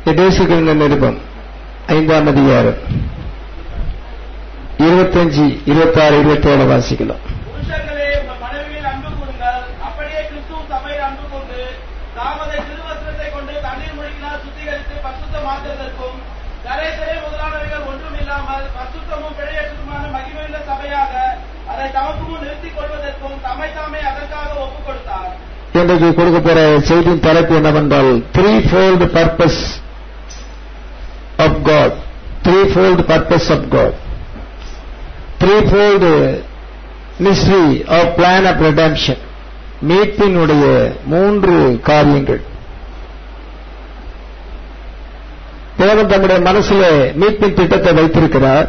எபேசுகிற நிருபம் ஐந்தாம் அதிகாரம் இருபத்தஞ்சு இருபத்தாறு இருபத்தேழு வாசிக்கலாம் புருஷர்களே உங்கள் மனைவியில் அன்பு கூறுங்கள் அப்படியே கிறிஸ்துவ சபையில் அன்பு கொண்டு தாமதை திருவஸ்திரத்தை கொண்டு தண்ணீர் முழுக்கினால் சுத்திகரித்து பசுத்தமாக்குவதற்கும் கரேசரே முதலானவைகள் ஒன்றும் இல்லாமல் பசுத்தமும் பிழையற்றதுமான மகிமையுள்ள சபையாக அதை தமக்கு முன் நிறுத்திக் கொள்வதற்கும் தம்மை தாமே அதற்காக ஒப்புக் கொடுத்தார் இன்றைக்கு கொடுக்க போற செய்தியின் தலைப்பு என்னவென்றால் three fold purpose of God three fold purpose of God three fold mystery of plan of redemption மீட்பினுடைய மூன்று காரியங்கள் தேவன் தம்முடைய மனசுல மீட்பின் திட்டத்தை வைத்திருக்கிறார்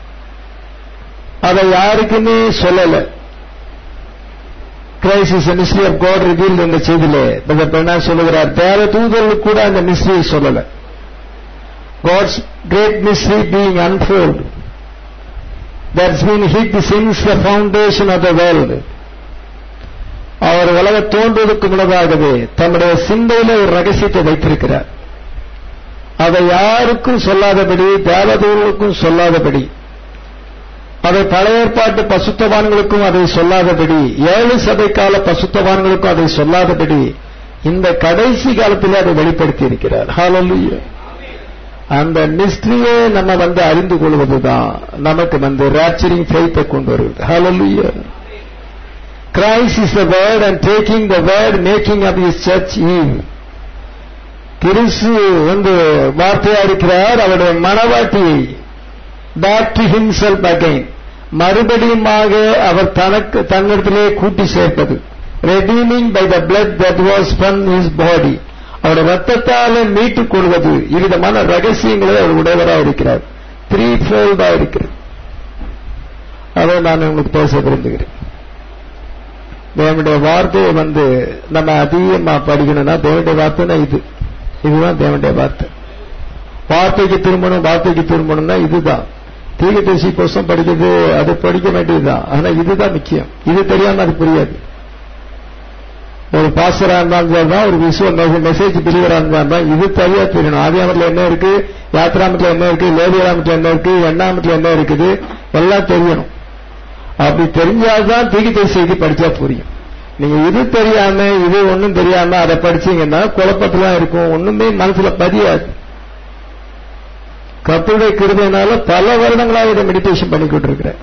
அதை யாருக்குமே சொல்லல Christ is mystery of God reveal என்ற செய்தியிலே பிரதர் பெண்ணா சொல்லுகிறார் தேவ தூதர்களுக்கு கூட அந்த மிஸ்ட்ரியை சொல்லல God's great mystery being unfold that's mean hid since the foundation of the world அவர் உலக தோன்றுவதற்கு முன்னதாகவே தம்முடைய சிந்தையில ஒரு ரகசியத்தை வைத்திருக்கிறார் அதை யாருக்கும் சொல்லாதபடி தேவதூர்களுக்கும் சொல்லாதபடி அதை பழைய ஏற்பாட்டு பசுத்தவான்களுக்கும் அதை சொல்லாதபடி ஏழு சபை கால பசுத்தவான்களுக்கும் அதை சொல்லாதபடி இந்த கடைசி காலத்தில் அதை வெளிப்படுத்தி இருக்கிறார் ஹalleluya அந்த மிஸ்ட்ரியை நம்ம வந்து அறிந்து கொள்வதுதான் நமக்கு வந்து ராப்சரிங் ஃபெய்த்தை கொண்டு வருவது hallelujah Christ is the word and taking the word making up is church Eve கிறிஸ்து வந்து வார்த்தையா இருக்கிறார் அவருடைய மனவாட்டியை பேக் டு ஹிம்செல்ஃப் அகைன் மறுபடியுமாக அவர் தனக்கு தன்னிடத்திலே கூட்டி சேர்ப்பது redeeming by the blood that was from his body அவருடைய ரத்தத்தாலே மீட்டுக் கொள்வது இவ்விதமான ரகசியங்களை அவர் உடையவராக இருக்கிறார் த்ரீ ஃபோல்டா இருக்கிறது அதை நான் உங்களுக்கு பேச விரும்புகிறேன் தேவனுடைய வார்த்தையை வந்து நம்ம அதிகமா படிக்கணும்னா தேவனுடைய வார்த்தைனா இது இதுதான் தேவனுடைய வார்த்தை வார்த்தைக்கு திரும்பணும் வார்த்தைக்கு திரும்பணும்னா இதுதான் தீகதேசி கோஷம் படிக்கிறது அது படிக்க வேண்டியதுதான் ஆனா இதுதான் முக்கியம் இது தெரியாம அது புரியாது ஒரு பாஸ்டரா இருந்தாலும் சரிதான் ஒரு விசுவ மெசேஜ் பிரிவரா இருந்தாலும் இது சரியா தெரியணும் ஆதியாமத்துல என்ன இருக்கு யாத்ராமத்துல என்ன இருக்கு லேவியராமத்துல என்ன இருக்கு எண்ணாமத்துல என்ன இருக்குது எல்லாம் தெரியணும் அப்படி தெரிஞ்சாதான் தீகித்தை செய்தி படிச்சா புரியும் நீங்க இது தெரியாம இது ஒண்ணும் தெரியாம அதை படிச்சீங்கன்னா குழப்பத்துல இருக்கும் ஒண்ணுமே மனசுல பதியாது கத்துடைய கிருபையினால பல வருடங்களாக இதை மெடிடேஷன் பண்ணிக்கிட்டு இருக்கிறேன்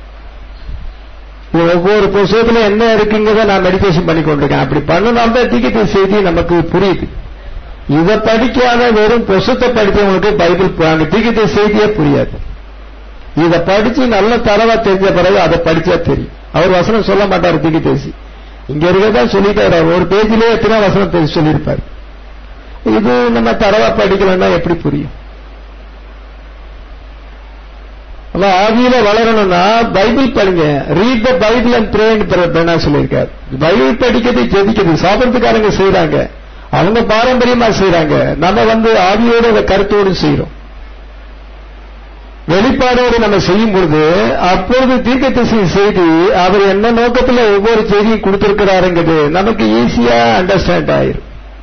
ஒவ்வொரு புத்தகத்துல என்ன இருக்குங்கிறத நான் மெடிடேஷன் பண்ணி கொண்டிருக்கேன் அப்படி பண்ணனால்தான் தீக்கிட்ட செய்தி நமக்கு புரியுது இதை படிக்காத வெறும் புத்தகத்தை படித்தவங்களுக்கு பைபிள் அந்த தீக்கிட்ட செய்தியே புரியாது இதை படிச்சு நல்ல தரவா தெரிஞ்ச பிறகு அதை படிச்சா தெரியும் அவர் வசனம் சொல்ல மாட்டார் தீக்கி தேசி இங்க இருக்கிறதா சொல்லிட்டாரு ஒரு பேஜிலே எத்தனை வசனம் தெரிஞ்சு சொல்லியிருப்பார் இது நம்ம தரவா படிக்கலன்னா எப்படி புரியும் ஆவியில வளரணும்னா பைபிள் படிங்க ரீட் த பைபிள் அண்ட் ப்ரேன்னு சொல்லியிருக்காரு பைபிள் படிக்கிறது ஜெபிக்கிறது சாப்பிடத்துக்காரங்க செய்யறாங்க அவங்க பாரம்பரியமா செய்யறாங்க நம்ம வந்து ஆவியோட கருத்தோடு செய்யறோம் வெளிப்பாடோடு நம்ம செய்யும் பொழுது அப்பொழுது தீர்க்கதரிசி செய்தி அவர் என்ன நோக்கத்தில் ஒவ்வொரு செய்தியும் கொடுத்திருக்கிறாருங்கிறது நமக்கு ஈஸியா அண்டர்ஸ்டாண்ட் ஆயிரும்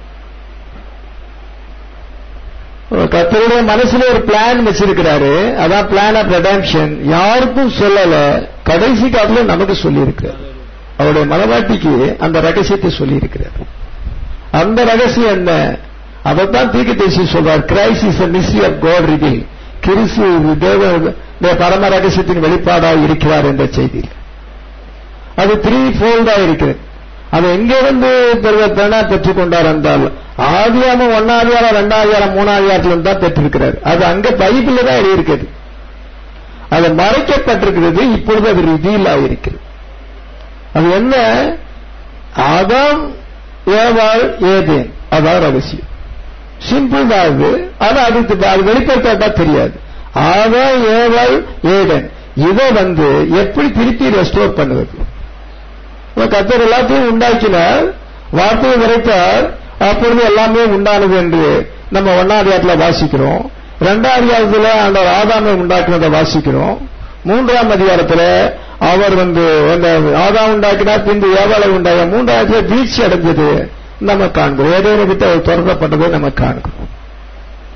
கத்தருடைய மனசுல ஒரு பிளான் வச்சிருக்கிறாரு அதான் பிளான் ஆஃப் ரெடாம்ஷன் யாருக்கும் சொல்லல கடைசி காலத்துல நமக்கு சொல்லியிருக்கிறார் அவருடைய மனவாட்டிக்கு அந்த ரகசியத்தை சொல்லியிருக்கிறார் அந்த ரகசியம் என்ன அதைத்தான் தீர்க்க தேசி சொல்றார் Christ is mystery of God reveal கிறிஸ்து தேவ பரம ரகசியத்தின் வெளிப்பாடாக இருக்கிறார் என்ற செய்தியில் அது த்ரீ ஃபோல்டா இருக்கிறது அதை எங்கிருந்து பெருவத்தனா பெற்றுக் கொண்டார் என்றால் ஆதியாம ஒன்னாதிகாரம் ரெண்டாதிகாரம் மூணாதிகாரத்துல தான் பெற்றிருக்கிறார் அது அங்க பைபிள்ல தான் எழுதியிருக்கிறது அது மறைக்கப்பட்டிருக்கிறது இப்பொழுது அது ரிவீல் ஆகிருக்கிறது அது என்ன ஆதாம் ஏவாள் ஏதேன் அதான் ரகசியம் சிம்பிள் தான் அது ஆனா அதுக்கு அது வெளிப்படுத்தா தெரியாது ஆதாம் ஏவாள் ஏதன் இதை வந்து எப்படி திருப்பி ரெஸ்டோர் பண்ணுவது கத்தர் எல்லாத்தையும் உண்டாக்கினார் வார்த்தையை விரைத்தார் அப்பொழுது எல்லாமே உண்டானது என்று நம்ம ஒன்னாவது வாசிக்கிறோம் இரண்டாவது அதிகாரத்தில் அந்த ஆதாமை உண்டாக்கினதை வாசிக்கிறோம் மூன்றாம் அதிகாரத்தில் அவர் வந்து ஆதாம் உண்டாக்கினார் பின்பு ஏவாளை உண்டாக மூன்றாவது வீழ்ச்சி அடைஞ்சது நம்ம காண்கிறோம் ஏதேனும் விட்டு அவர் திறக்கப்பட்டதை நம்ம காண்கிறோம்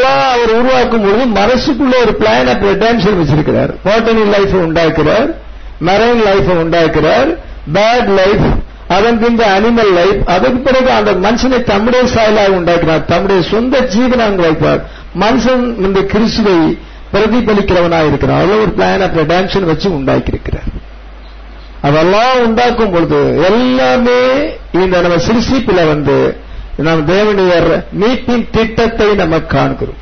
இதெல்லாம் அவர் உருவாக்கும் பொழுது மனசுக்குள்ள ஒரு பிளான் ஆஃப் ரெடம்ஷன் வச்சிருக்கிறார் பாட்டனி லைஃப் உண்டாக்குறார் மெரைன் லைஃப் உண்டாக்குறார் பேட் லைஃப் அதன் பின்பு அனிமல் லைஃப் அதற்கு பிறகு அந்த மனுஷனை தம்முடைய சாயலாக உண்டாக்கினார் தம்முடைய சொந்த ஜீவனாக வைப்பார் மனுஷன் இந்த கிறிஸ்துவை பிரதிபலிக்கிறவனாக இருக்கிறான் அவ்வளவு ஒரு பிளான் ஆஃப் ரெடான்ஷன் வச்சு உண்டாக்கி இருக்கிறார் அதெல்லாம் உண்டாக்கும் பொழுது எல்லாமே இந்த நம்ம சிறுசிப்பில வந்து நாம் தேவனுடைய மீட்பின் திட்டத்தை நம்ம காண்கிறோம்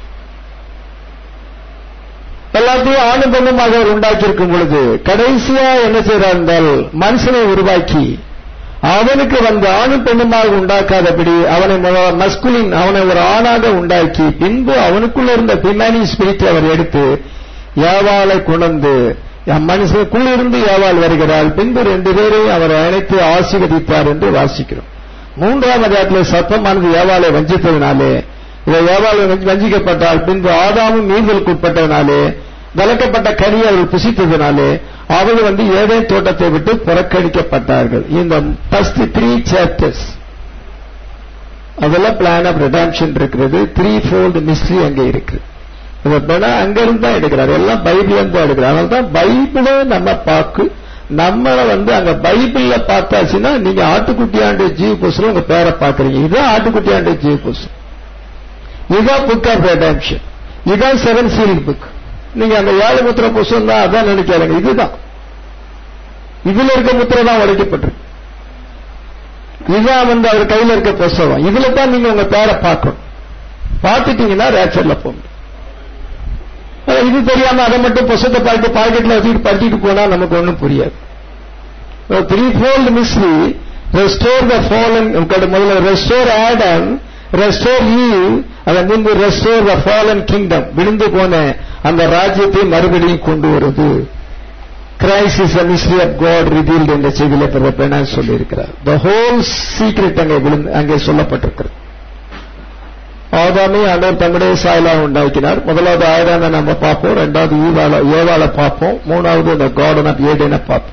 எல்லாத்தையும் ஆணும் பெண்ணுமாக அவர் உண்டாக்கியிருக்கும் பொழுது கடைசியா என்ன செய்யறார் என்றால் மனுஷனை உருவாக்கி அவனுக்கு வந்து ஆணும் பெண்ணுமாக உண்டாக்காதபடி அவனை மஸ்குலின் அவனை ஒரு ஆணாக உண்டாக்கி பின்பு அவனுக்குள்ள இருந்த பிமானி ஸ்பிரிட் அவர் எடுத்து ஏவாளை கொண்டு மனுஷனுக்குள்ளிருந்து ஏவாள் வருகிறாள் பின்பு ரெண்டு பேரையும் அவர் அழைத்து ஆசீர்வதித்தார் என்று வாசிக்கிறோம் மூன்றாம் அதிகாரத்தில் சத்தமானது ஏவாளை வஞ்சித்ததினாலே இதை ஏவாளை வஞ்சிக்கப்பட்டால் பின்பு ஆதாமும் மீன்களுக்கு உட்பட்டதினாலே விளக்கப்பட்ட கனி அவர்கள் புசித்ததினாலே அவர்கள் வந்து ஏதே தோட்டத்தை விட்டு புறக்கணிக்கப்பட்டார்கள் இந்த ஃபர்ஸ்ட் த்ரீ சாப்டர்ஸ் அதெல்லாம் பிளான் ஆஃப் ரிடாம்ஷன் இருக்கிறது த்ரீ ஃபோல்டு மிஸ்ட்ரி அங்கே இருக்கு அங்க இருந்து தான் எடுக்கிறார் எல்லாம் பைபிள் இருந்து தான் எடுக்கிறார் அதனால தான் பைபிளை நம்ம பார்க்கு நம்மள வந்து அங்க பைபிள்ல பார்த்தாச்சுன்னா நீங்க ஆட்டுக்குட்டியாண்டு ஜீவ புஸ்தகம் உங்க பேரை பாக்குறீங்க இதுதான் ஆட்டுக்குட்டியாண்டு ஜீவ புஸ்தகம் இதுதான் புக் ஆஃப் ரெடாம்ஷன் இதுதான் செவன் சீல் புக் நீங்க அந்த ஏழு முத்திர புஸ்தகம் தான் அதான் நினைக்காதுங்க இதுதான் இதுல இருக்க முத்திரை தான் உடைக்கப்பட்டிருக்கு இதுதான் வந்து அவர் கையில இருக்க புஸ்தகம் இதுல தான் நீங்க உங்க பேரை பார்க்கணும் பார்த்துட்டீங்கன்னா ரேச்சர்ல போகணும் இது தெரியாம அதை மட்டும் புஸ்தத்தை பார்த்து பாக்கெட்ல வச்சுட்டு படிச்சுட்டு போனா நமக்கு ஒண்ணும் புரியாது three fold mystery restore the fallen முதல்ல ரெஸ்டோர் ஆடம் ரெஸ்டோர் ஈ அதன் முன்பு ரெஸ்டோர் த ஃபாலன் கிங்டம் விழுந்து போன அந்த ராஜ்யத்தை மறுபடியும் கொண்டு வருது Christ is a mystery of God revealed என்ற செய்தியில பிறப்பேன சொல்லியிருக்கிறார் த ஹோல் சீக்ரெட் அங்கே விழுந்து அங்கே சொல்லப்பட்டிருக்கிறது ஆதாமே ஆண்டவர் தம்முடைய சாயலாக உண்டாக்கினார் முதலாவது ஆயுதான நம்ம பார்ப்போம் ரெண்டாவது ஈவால ஏவால பார்ப்போம் மூணாவது இந்த கார்டன் ஆஃப் ஏடனை பார்ப்போம்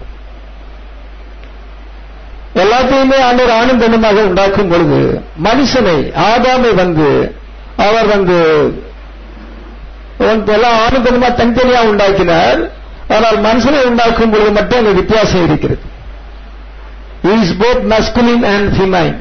எல்லாத்தையுமே ஆண்டவர் ஆணும் பெண்ணுமாக உண்டாக்கும் பொழுது மனுஷனை ஆதாமை வந்து அவர் வந்து எல்லாம் ஆணும் பெண்ணுமா தனித்தனியா உண்டாக்கினார் ஆனால் மனுஷனை உண்டாக்கும் பொழுது மட்டும் அந்த வித்தியாசம் இருக்கிறது is both masculine and feminine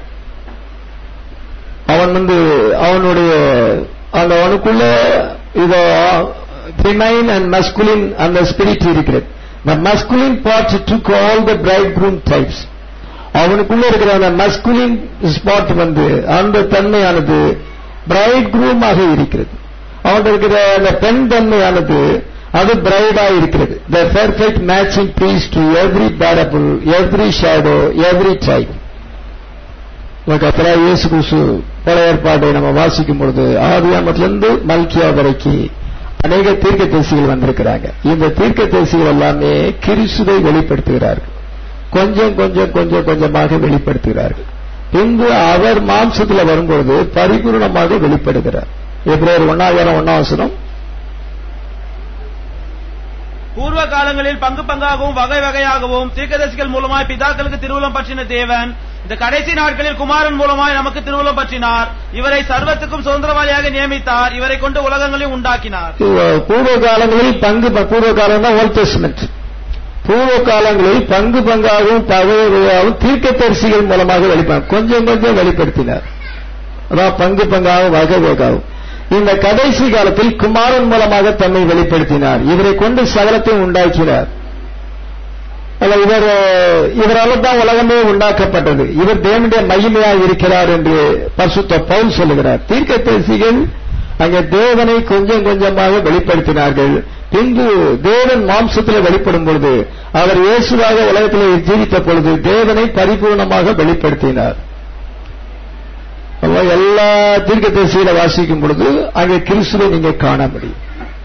அவன் வந்து அவனுடைய அந்த அவனுக்குள்ள இதோ ஃபிமைன் அண்ட் மஸ்குலின் அந்த ஸ்பிரிட் இருக்கிறது The masculine part took all the bridegroom types. அவனுக்குள்ள இருக்கிற அந்த மஸ்குலின் ஸ்பாட் வந்து அந்த தன்மையானது பிரைட் குரூமாக இருக்கிறது அவன் இருக்கிற அந்த பெண் தன்மையானது அது பிரைடா இருக்கிறது the perfect matching piece to every parable every shadow every type கத்தரா இயேசு கிறிஸ்து பழைய ஏற்பாட்டை நம்ம வாசிக்கும் பொழுது ஆதியாமத்திலிருந்து மல்கியா வரைக்கும் அநேக தீர்க்க தேசிகள் வந்திருக்கிறாங்க இந்த தீர்க்க தேசிகள் எல்லாமே கிறிஸ்துவை வெளிப்படுத்துகிறார்கள் கொஞ்சம் கொஞ்சம் கொஞ்சம் கொஞ்சமாக வெளிப்படுத்துகிறார்கள் பின்பு அவர் மாம்சத்தில் வரும்பொழுது பரிபூர்ணமாக வெளிப்படுகிறார் எப்ரவரி ஒன்னாயிரம் ஒன்னாவசனம் பூர்வ காலங்களில் பங்கு பங்காகவும் வகை வகையாகவும் தீர்க்கதரிசிகள் மூலமாய் பிதாக்களுக்கு திருவுளம் பற்றின தேவன் இந்த கடைசி நாட்களில் குமாரன் மூலமாய் நமக்கு திருவுளம் பற்றினார் இவரை சர்வத்துக்கும் சுதந்திரவாளியாக நியமித்தார் இவரை கொண்டு உலகங்களையும் உண்டாக்கினார் பூர்வ காலங்களில் பங்கு பூர்வ காலம் தான் ஓல்ட் டெஸ்ட்மெண்ட் பூர்வ காலங்களில் பங்கு பங்காகவும் பகையாகவும் தீர்க்க தரிசிகள் மூலமாக வெளிப்பார் கொஞ்சம் கொஞ்சம் வெளிப்படுத்தினார் அதான் பங்கு பங்காகவும் வகை வகையாகவும் இந்த கடைசி காலத்தில் குமாரன் மூலமாக தன்னை வெளிப்படுத்தினார் இவரை கொண்டு சகலத்தை உண்டாக்கினார் இவர் இவரால் தான் உலகமே உண்டாக்கப்பட்டது இவர் தேவனுடைய மகிமையாக இருக்கிறார் என்று பரிசுத்த பவுல் சொல்லுகிறார் தீர்க்க தரிசிகள் அங்கே தேவனை கொஞ்சம் கொஞ்சமாக வெளிப்படுத்தினார்கள் பின்பு தேவன் மாம்சத்தில் வெளிப்படும் பொழுது அவர் இயேசுவாக உலகத்தில் ஜீவித்த பொழுது தேவனை பரிபூர்ணமாக வெளிப்படுத்தினார் எல்லா தீர்க்க தரிசிகளை வாசிக்கும் பொழுது அங்கே கிறிஸ்துவை நீங்க காண முடியும்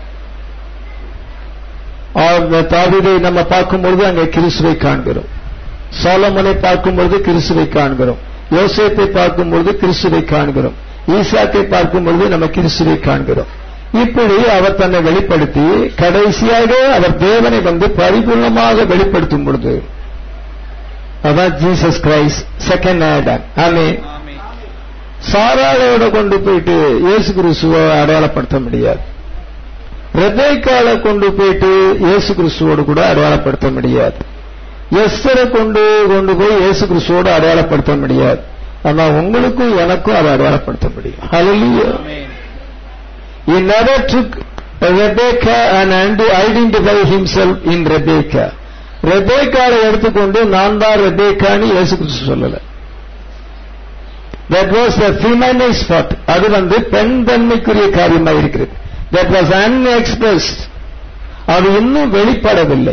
தாவிதை நம்ம பார்க்கும் பொழுது அங்கே கிறிஸ்துவை காண்கிறோம் சோலமனை பார்க்கும் பொழுது கிறிஸ்துவை காண்கிறோம் யோசேப்பை பார்க்கும் பொழுது கிறிஸ்துவை காண்கிறோம் ஈசாக்கை பார்க்கும் பொழுது நம்ம கிறிஸ்துவை காண்கிறோம் இப்படி அவர் தன்னை வெளிப்படுத்தி கடைசியாக அவர் தேவனை வந்து பரிபூர்ணமாக வெளிப்படுத்தும் பொழுது அதான் ஜீசஸ் கிரைஸ்ட் செகண்ட் ஆடம் ஆமே சாராளோட கொண்டு போயிட்டு இயேசு கிறிஸ்துவை அடையாளப்படுத்த முடியாது ரெபேக்கால கொண்டு போயிட்டு இயேசு கிறிஸ்துவோடு கூட அடையாளப்படுத்த முடியாது எஸ்தரை கொண்டு கொண்டு போய் இயேசு கிறிஸ்துவோடு அடையாளப்படுத்த முடியாது ஆனா உங்களுக்கும் எனக்கும் அதை அடையாளப்படுத்த முடியும் Hallelujah. He never took Rebecca and identify himself in Rebecca. ரெபேக்காவை எடுத்துக்கொண்டு நான் தான் ரெபேக்கான்னு இயேசு கிறிஸ்து சொல்லல that was the feminize spot அது வந்து பெண் தன்மைக்குரிய காரியமா இருக்கிறது தட் வாஸ் அன்எக்ஸ்பிரஸ்ட் அது இன்னும் வெளிப்படவில்லை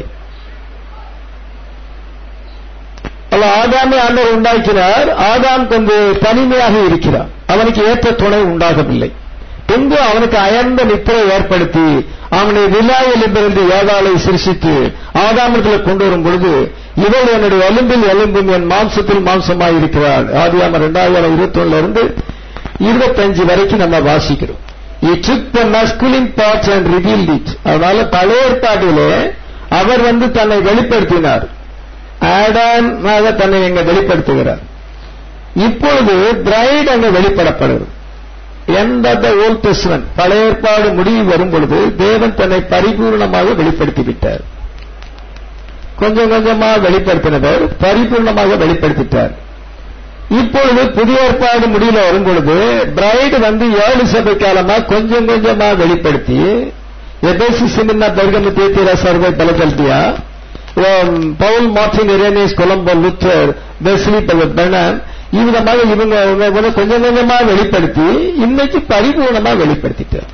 அல்ல ஆதாமை ஆண்டவர் உண்டாக்கினார் ஆதாம் கொஞ்சம் தனிமையாக இருக்கிறார் அவனுக்கு ஏற்ற துணை உண்டாகவில்லை பின்பு அவனுக்கு அயர்ந்த நித்திரை ஏற்படுத்தி அவனை விழாவிலிருந்து ஏதாளை சிருஷித்து ஆதாமத்தில் கொண்டு வரும் பொழுது இவள் என்னுடைய எலும்பில் எலும்பும் என் மாம்சத்தில் மாம்சமாய் இருக்கிறாள் ஆதியாம ரெண்டாயிரம் இருபத்தி ஒண்ணுல இருந்து இருபத்தஞ்சு வரைக்கும் நம்ம வாசிக்கிறோம் He took the masculine parts and revealed it. அதனால பழைய ஏற்பாட்டிலே அவர் வந்து தன்னை வெளிப்படுத்தினார் ஆடானாக தன்னை எங்க வெளிப்படுத்துகிறார் இப்பொழுது பிரைட் அங்க வெளிப்படப்படுகிறது எந்த ஓல்ட் டெஸ்ட்மென்ட் பழைய ஏற்பாடு முடிவு வரும் பொழுது தேவன் தன்னை பரிபூர்ணமாக வெளிப்படுத்தி விட்டார் கொஞ்சம் கொஞ்சமா வெளிப்படுத்தினவர் பரிபூர்ணமாக வெளிப்படுத்திட்டார் இப்பொழுது புதிய ஏற்பாடு முடியல வரும் பொழுது பிரைடு வந்து ஏழு சபை காலமா கொஞ்சம் கொஞ்சமா வெளிப்படுத்தி எபேசி சின்ன பெருகம தேத்திரா சர்வை பலகல்தியா பவுல் Martin Irenaeus Columba Luther Wesley Branham இவ்விதமாக இவங்க இவங்க வந்து கொஞ்சம் கொஞ்சமா வெளிப்படுத்தி இன்னைக்கு பரிபூர்ணமா வெளிப்படுத்திட்டார்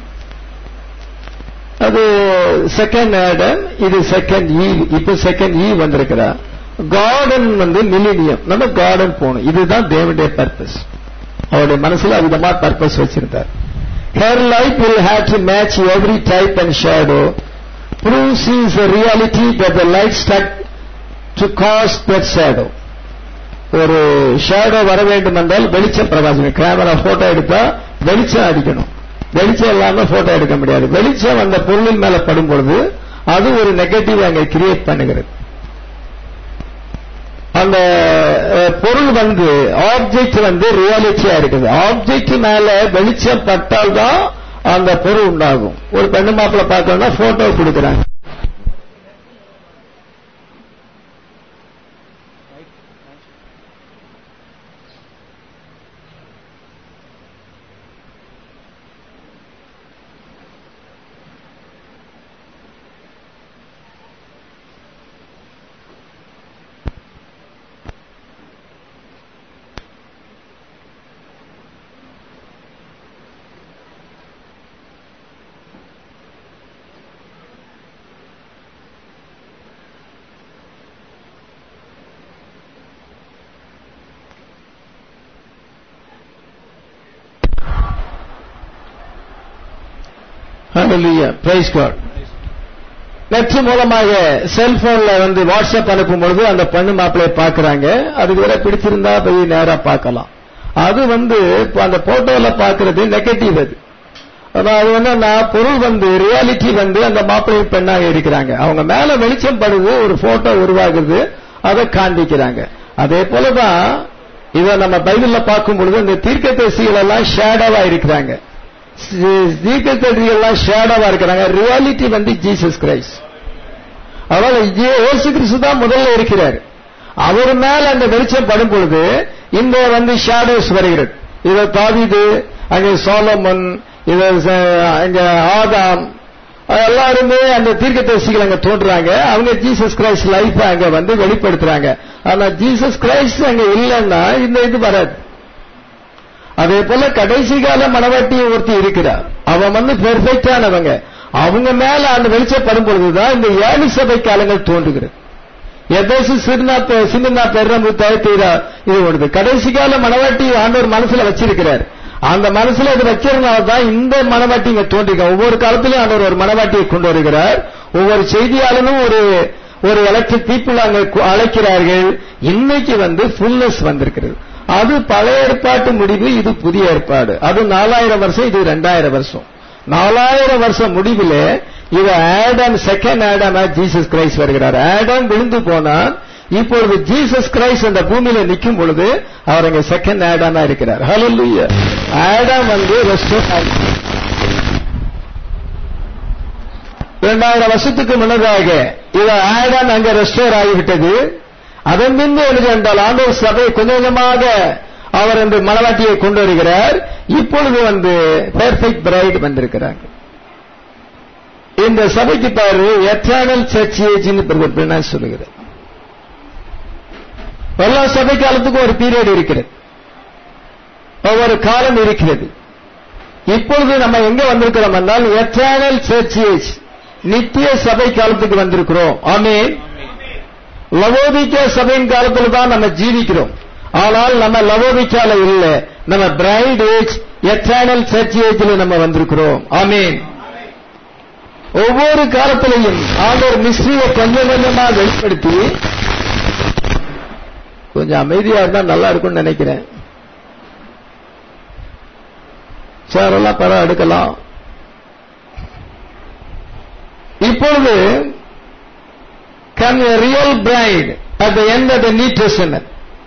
அது செகண்ட் ஆடம் இது செகண்ட் ஈ இப்ப செகண்ட் ஈ வந்திருக்கிறா கார்டன் வந்து மில்லினியம் நம்ம கார்டன் போகணும் இதுதான் தேவனுடைய பர்பஸ் அவருடைய மனசுல அவிதமா பர்பஸ் வச்சிருந்தார் her life will have to match every type and shadow proves is a reality that the light stuck to cause that shadow ஒரு ஷேடோ வர வேண்டும் என்றால் வெளிச்சம் பிரகாசம் கேமரா போட்டோ எடுத்தா வெளிச்சம் அடிக்கணும் வெளிச்சம் இல்லாம போட்டோ எடுக்க முடியாது வெளிச்சம் அந்த பொருளின் மேல படும் பொழுது அது ஒரு நெகட்டிவ் அங்க கிரியேட் பண்ணுகிறது அந்த பொருள் வந்து ஆப்ஜெக்ட் வந்து ரியாலிட்டியா இருக்குது ஆப்ஜெக்ட் மேல வெளிச்சம் பட்டால் தான் அந்த பொருள் உண்டாகும் ஒரு பெண்ணு மாப்பிள்ள பார்க்கணும்னா போட்டோ கொடுக்குறாங்க Hallelujah. Praise God. நெட் மூலமாக செல்போன்ல வந்து வாட்ஸ்அப் அனுப்பும் பொழுது அந்த பெண்ணு மாப்பிள்ளைய பாக்குறாங்க அதுக்கு வேற பிடிச்சிருந்தா போய் நேரா பார்க்கலாம் அது வந்து இப்ப அந்த போட்டோல பாக்குறது நெகட்டிவ் அது ஆனா அது வந்து நான் பொருள் வந்து ரியாலிட்டி வந்து அந்த மாப்பிள்ளையும் பெண்ணாக இருக்கிறாங்க அவங்க மேல வெளிச்சம் படுது ஒரு போட்டோ உருவாகுது அதை காண்பிக்கிறாங்க அதே போலதான் இதை நம்ம பைபிள்ல பார்க்கும் பொழுது இந்த தீர்க்கதரிசிகள் எல்லாம் ஷேடோவா இருக்கிறாங்க தீர்க்கதரிசிகள் எல்லாம் ஷேடோவா இருக்கிறாங்க ரியாலிட்டி வந்து ஜீசஸ் கிரைஸ்ட் அதனால இயேசு கிறிஸ்து தான் முதல்ல இருக்கிறார் அவர் மேல அந்த வெளிச்சம் படும் பொழுது இந்த வந்து ஷேடோஸ் வருகிறது இத தாவிது அங்கே சோலமன் இத அங்க ஆதாம் எல்லாருமே அந்த தீர்க்கதரிசிகள் அங்க தோன்றாங்க அவங்க ஜீசஸ் கிரைஸ்ட் லைஃப் அங்க வந்து வெளிப்படுத்துறாங்க ஆனா ஜீசஸ் கிரைஸ்ட் அங்க இல்லைன்னா இந்த இது வராது அதே போல கடைசி கால மனவாட்டி ஒருத்தி இருக்கிறார் அவன் வந்து பெர்ஃபெக்டானவங்க அவங்க மேல அந்த வெளிச்சப்படும் பொழுதுதான் இந்த ஏழு சபை காலங்கள் தோன்றுகிறது எதேசு சிறுநா சின்ன பெரும்பு தயத்தீரா இது ஒன்று கடைசி கால மனவாட்டி ஆண்டவர் மனசுல வச்சிருக்கிறார் அந்த மனசுல இது வச்சிருந்தால தான் இந்த மனவாட்டி இங்க தோன்றிருக்க ஒவ்வொரு காலத்திலும் ஆண்டவர் ஒரு மனவாட்டியை கொண்டு வருகிறார் ஒவ்வொரு செய்தியாளனும் ஒரு ஒரு எலக்ட்ரிக் பீப்புள் அங்க அழைக்கிறார்கள் இன்னைக்கு வந்து ஃபுல்னஸ் வந்திருக்கிறது அது பழைய ஏற்பாட்டு முடிவு இது புதிய ஏற்பாடு அது நாலாயிரம் வருஷம் இது ரெண்டாயிரம் வருஷம் நாலாயிரம் வருஷம் முடிவில் இது Adam second Adam Jesus Christ வருகிறார் ஆடம் விழுந்து போனான் இப்பொழுது ஜீசஸ் கிரைஸ்ட் அந்த பூமியில நிற்கும் பொழுது அவர் அங்க செகண்ட் ஆடாமா இருக்கிறார் ஹalleluya ஆடாம் வந்து ரெஸ்டோர் இரண்டாயிரம் வருஷத்துக்கு முன்னதாக இது ஆடாம் அங்க ரெஸ்டோர் ஆகிவிட்டது அதன் பின்பு எழுதி என்றால் ஆண்டவர் சபை கொஞ்சம் கொஞ்சமாக அவர் அந்த மணவாட்டியை கொண்டு வருகிறார் இப்பொழுது வந்து பெர்ஃபெக்ட் பிரைட் வந்திருக்கிறாங்க இந்த சபைக்கு பாரு எட்டர்னல் சர்ச் ஏஜ்னு நான் சொல்லுகிறேன் எல்லா சபை காலத்துக்கும் ஒரு பீரியட் இருக்கிறது ஒவ்வொரு காலம் இருக்கிறது இப்பொழுது நம்ம எங்க வந்திருக்கிறோம் என்றால் எட்டர்னல் சர்ச் ஏஜ் நித்திய சபை காலத்துக்கு வந்திருக்கிறோம் ஆமீன் லவோதிக்க சபையின் காலத்தில் தான் நம்ம ஜீவிக்கிறோம் ஆனால் நம்ம லவோதிக்கால இல்ல நம்ம பிரைட் ஏஜ் எட்டர்னல் சர்ச் ஏஜ்ல நம்ம வந்திருக்கிறோம் ஆமீன் ஒவ்வொரு காலத்திலையும் ஆண்டவர் மிஸ்ரியை கொஞ்சம் கொஞ்சமா வெளிப்படுத்தி கொஞ்சம் அமைதியா இருந்தா நல்லா இருக்கும்னு நினைக்கிறேன் சார் எல்லாம் படம் எடுக்கலாம் இப்பொழுது can a real bride at the end of the New Testament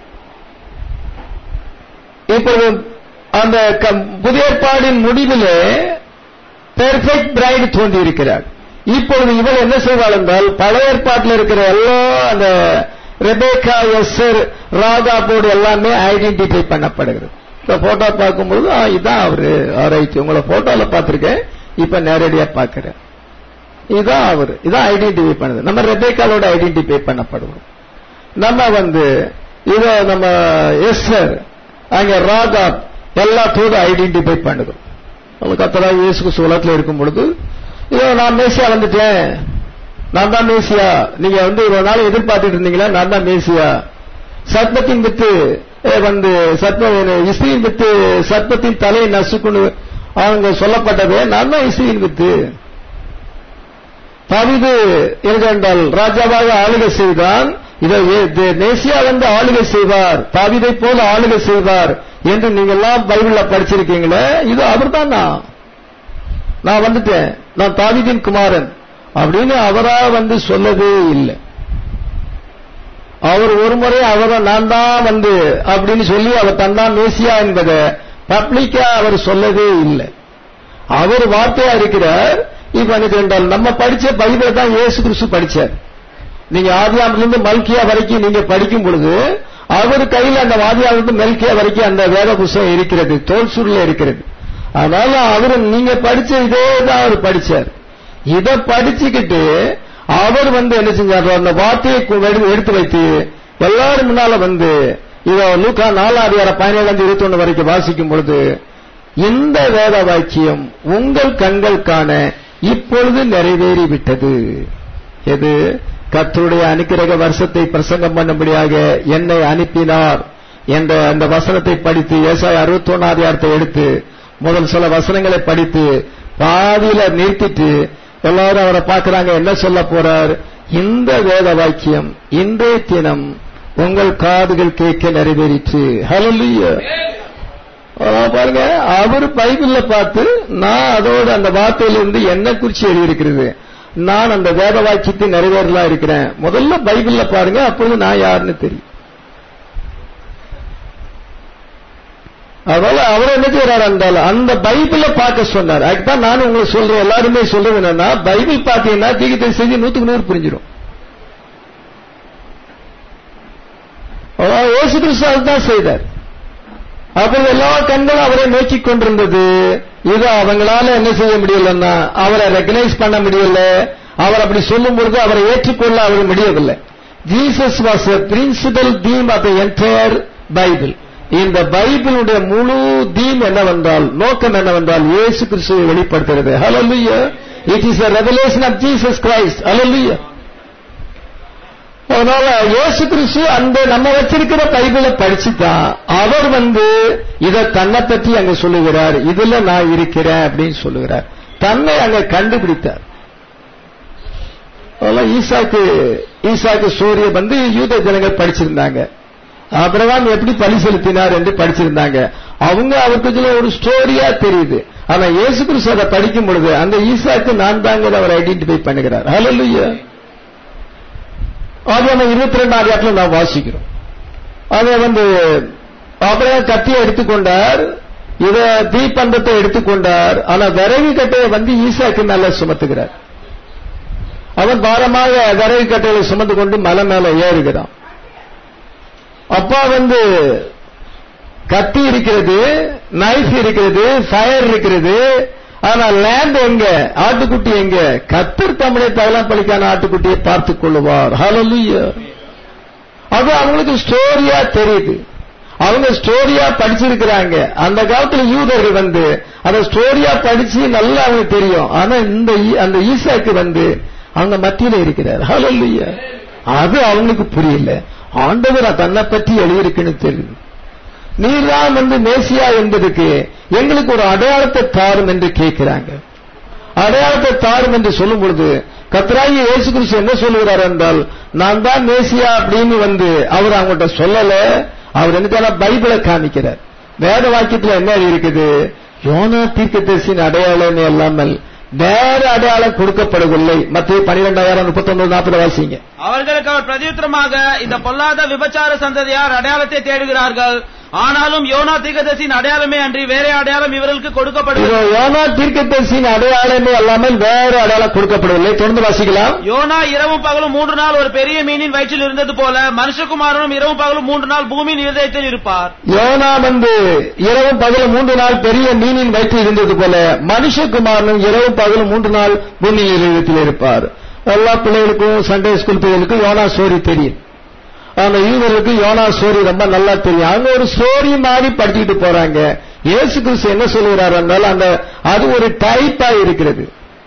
இப்பொழுது அந்த க- புதிய ஏற்பாடின் முடிவிலே பெர்ஃபெக்ட் பிரைடு தோன்றி இருக்கிறார் இப்பொழுது இவள் என்ன செய்வாள் என்றால் பழைய ஏற்பாட்டில் இருக்கிற எல்லா அந்த ரெபேக்கா எஸ்ஸர் ராகா போர்டு எல்லாமே ஐடென்டிஃபை பண்ணப்படுகிறது இந்த போட்டோ பார்க்கும்போது ஆ, இதான் அவரு ஆராய்ச்சி உங்களை போட்டோல பார்த்திருக்கேன் இப்ப நேரடியா பார்க்கிறேன் இதான் அவரு இதான் ஐடென்டிஃபை பண்ணுது நம்ம ரெபேக்காவோட ஐடென்டிஃபை பண்ணப்படுவோம் நம்ம வந்து இத நம்ம எஸ்ஸர் அங்க ராகா எல்லாத்தோடு ஐடென்டிஃபை பண்ணுது நம்ம கத்தரா இயேசுக்கு சூழத்துல இருக்கும் பொழுது இதோ நான் மேசியா வந்துட்டேன் நான் தான் மேசியா நீங்க வந்து இவ்வளவு நாள் எதிர்பார்த்துட்டு இருந்தீங்களா நான் தான் மேசியா சர்ப்பத்தின் வித்து அஹ், வந்து சர்ப்ப இஸ்திரியின் வித்து சர்ப்பத்தின் தலையை நசுக்குன்னு அவங்க சொல்லப்பட்டது நான் தான் இஸ்திரியின் வித்து தாவீது என்றால் ராஜாவாக ஆளுகை செய்தான் இதை ஏ- தே- மேசியா வந்து ஆளுகை செய்வார் தாவீதை போல ஆளுகை செய்வார் என்று நீங்க எல்லாம் பைபிள்ல படிச்சிருக்கீங்களே இது அவர்தான் நான் நான் வந்துட்டேன் நான் தாவீதின் குமாரன் அப்படின்னு அவரா வந்து சொல்லவே இல்லை அவர் ஒரு முறை அவரை நான் தான் வந்து அப்படின்னு சொல்லி அவர் தந்தான் மேசியா என்பதை பப்ளிக்கா அவர் சொல்லவே இல்லை அவர் வார்த்தையா இருக்கிறார் இப்ப எனக்கு என்றால் நம்ம படிச்ச பைபிளை தான் இயேசு கிறிஸ்து படிச்சார் நீங்க ஆதியாமிலிருந்து மல்கியா வரைக்கும் நீங்க படிக்கும் பொழுது அவர் கையில் அந்த ஆதியாமிலிருந்து மெல்கியா வரைக்கும் அந்த வேத புஸ்தகம் இருக்கிறது தோல் சுருள இருக்கிறது அதனால அவர் நீங்க படிச்ச இதே தான் அவர் படிச்சார் இத படிச்சுக்கிட்டு அவர் வந்து என்ன செஞ்சார் அந்த வார்த்தையை கு- எடு- எடுத்து வைத்து எல்லாரும் முன்னால வந்து இதோ லூக்கா நாலாவது பதினேழாம் இருபத்தி ஒண்ணு வரைக்கும் வாசிக்கும் பொழுது இந்த வேத வாக்கியம் உங்கள் கண்கள் காண இப்பொழுது நிறைவேறிவிட்டது எது கர்த்தருடைய அனுக்கிரக வருஷத்தை பிரசங்கம் பண்ணும்படியாக என்னை அனுப்பினார் என்ற அந்த வசனத்தை படித்து ஏசாய அறுபத்தி ஒன்னாவது எடுத்து முதல் சில வசனங்களை படித்து பாதியில நிறுத்திட்டு எல்லாரும் அவரை பார்க்கறாங்க என்ன சொல்ல போறார் இந்த வேத வாக்கியம் இன்றைய தினம் உங்கள் காதுகள் கேட்க நிறைவேறிற்று ஹalleluya அதான் பாருங்க அவர் பைபிள்ல பார்த்து நான் அதோட அந்த வார்த்தையிலிருந்து என்ன குறிச்சு எழுதியிருக்கிறது நான் அந்த வேத வாக்கியத்தை நிறைவேறலாம் இருக்கிறேன் முதல்ல பைபிள்ல பாருங்க அப்பொழுது நான் யாருன்னு தெரியும் அதனால அவர் என்ன செய்யறாரு என்றால் அந்த பைபிள பார்க்க சொன்னார் அதுதான் நானும் உங்களுக்கு சொல்றேன் எல்லாருமே சொல்றது என்னன்னா பைபிள் பார்த்தீங்கன்னா தீகத்தை செய்தி நூத்துக்கு நூறு புரிஞ்சிடும் அதாவது இயேசு கிறிஸ்து அதுதான் செய்தார் அப்பொழுது எல்லா கண்களும் அவரை நோக்கி கொண்டிருந்தது இது அவங்களால என்ன செய்ய முடியலன்னா அவரை ரெகனைஸ் பண்ண முடியல அவர் அப்படி சொல்லும் பொழுது அவரை ஏற்றுக்கொள்ள அவர் முடியவில்லை Jesus was a principal theme of the entire Bible இந்த பைபிளுடைய முழு தீம் என்னவென்றால் நோக்கம் என்னவென்றால் இயேசு கிறிஸ்துவை வெளிப்படுத்துகிறது hallelujah it is a revelation of Jesus Christ hallelujah அதனால இயேசு கிறிஸ்து அந்த நம்ம வச்சிருக்கிற பைபிளை படிச்சுதான் அவர் வந்து இத தன்னை பற்றி அங்க சொல்லுகிறார் இதுல நான் இருக்கிறேன் அப்படின்னு சொல்லுகிறார் தன்னை அங்க கண்டுபிடித்தார் அதெல்லாம் ஈசாக்கு ஈசாக்கு சூரிய வந்து யூத ஜனங்கள் படிச்சிருந்தாங்க அபிரகாம் எப்படி பலி செலுத்தினார் என்று படிச்சிருந்தாங்க அவங்க அவருக்கு இதுல ஒரு ஸ்டோரியா தெரியுது ஆனா இயேசு கிறிஸ்து அதை படிக்கும் பொழுது அந்த ஈசாக்கு நான் தாங்க அவர் ஐடென்டிஃபை பண்ணுகிறார் ஹalleluya ஆதியாம இருபத்தி ரெண்டாம் அதிகாரத்தில் நாம் வாசிக்கிறோம் அதை வந்து அப்புறம் கத்தியை எடுத்துக்கொண்டார் இத தீப்பந்தத்தை எடுத்துக்கொண்டார் ஆனா விறகு கட்டையை வந்து ஈசாக்கு மேல சுமத்துகிறார் அவன் பாரமாக விறகு கட்டையை சுமந்து கொண்டு மலை மேல ஏறுகிறான் அப்பா வந்து கத்தி இருக்கிறது நைஃப் இருக்கிறது ஃபயர் இருக்கிறது ஆனா லேண்ட் எங்க ஆட்டுக்குட்டி எங்க கத்தர் தமிழை தகலாம் பலிக்கான ஆட்டுக்குட்டியை பார்த்துக் கொள்ளுவார் ஹalleluya அது அவங்களுக்கு ஸ்டோரியா தெரியுது அவங்க ஸ்டோரியா படிச்சிருக்கிறாங்க அந்த காலத்துல யூதர்கள் வந்து அந்த ஸ்டோரியா படிச்சு நல்லா அவங்களுக்கு தெரியும் ஆனா இந்த ஈ- அந்த ஈசாக்கு வந்து அவங்க மத்தியில இருக்கிறார் ஹalleluya அது அவங்களுக்கு புரியல ஆண்டவர் தன்னை பற்றி எழுதியிருக்குன்னு தெரியுது நீர்தான் வந்து மேசியா என்பதுக்கு எங்களுக்கு ஒரு அடையாளத்தை தாரும் என்று கேட்கிறாங்க அடையாளத்தை தாரும் என்று சொல்லும் பொழுது கத்ராயி இயேசு கிறிஸ்து என்ன சொல்லுகிறார் என்றால் நான் தான் மேசியா அப்படின்னு வந்து அவர் அவங்கள்ட்ட சொல்லல அவர் என்ன பைபிளை காமிக்கிறார் வேத வாக்கியத்துல என்ன இருக்குது யோனா தீர்க்கதரிசியின் அடையாளம் இல்லாமல் வேற அடையாளம் கொடுக்கப்படவில்லை மத்திய பனிரெண்டாயிரம் முப்பத்தொன்பது நாற்பது வாசிங்க அவர்களுக்கு அவர் பிரதியுத்தரமாக இந்த பொல்லாத விபச்சார சந்ததியார் அடையாளத்தை தேடுகிறார்கள் ஆனாலும் யோனா தீர்க்கதரிசியின் அடையாளமே அன்றி வேற அடையாளம் இவர்களுக்கு இதோ கொடுக்கப்படுகிறது யோனா தீர்க்கதரிசியின் அடையாளமே அல்லாமல் வேற அடையாளம் கொடுக்கப்படவில்லை தொடர்ந்து வாசிக்கலாம் யோனா இரவும் பகலும் மூன்று நாள் ஒரு பெரிய மீனின் வயிற்றில் இருந்தது போல மனுஷகுமாரனும் இரவும் பகலும் மூன்று நாள் பூமியின் இருதயத்தில் இருப்பார் யோனா வந்து இரவும் பகலும் மூன்று நாள் பெரிய மீனின் வயிற்றில் இருந்தது போல மனுஷகுமாரனும் இரவும் பகலும் மூன்று நாள் பூமியின் இருதயத்தில் இருப்பார் எல்லா பிள்ளைகளுக்கும் சண்டே ஸ்கூல் பிள்ளைகளுக்கும் யோனா ஸ்டோரி தெரியும் ஆனா யூதர்களுக்கு யோனா ஸ்டோரி ரொம்ப நல்லா தெரியும் அவங்க ஒரு ஸ்டோரி மாதிரி படிச்சுட்டு போறாங்க இயேசு கிறிஸ்து என்ன சொல்லுகிறார் என்றால் அந்த அது ஒரு டைப்பா இருக்கிறது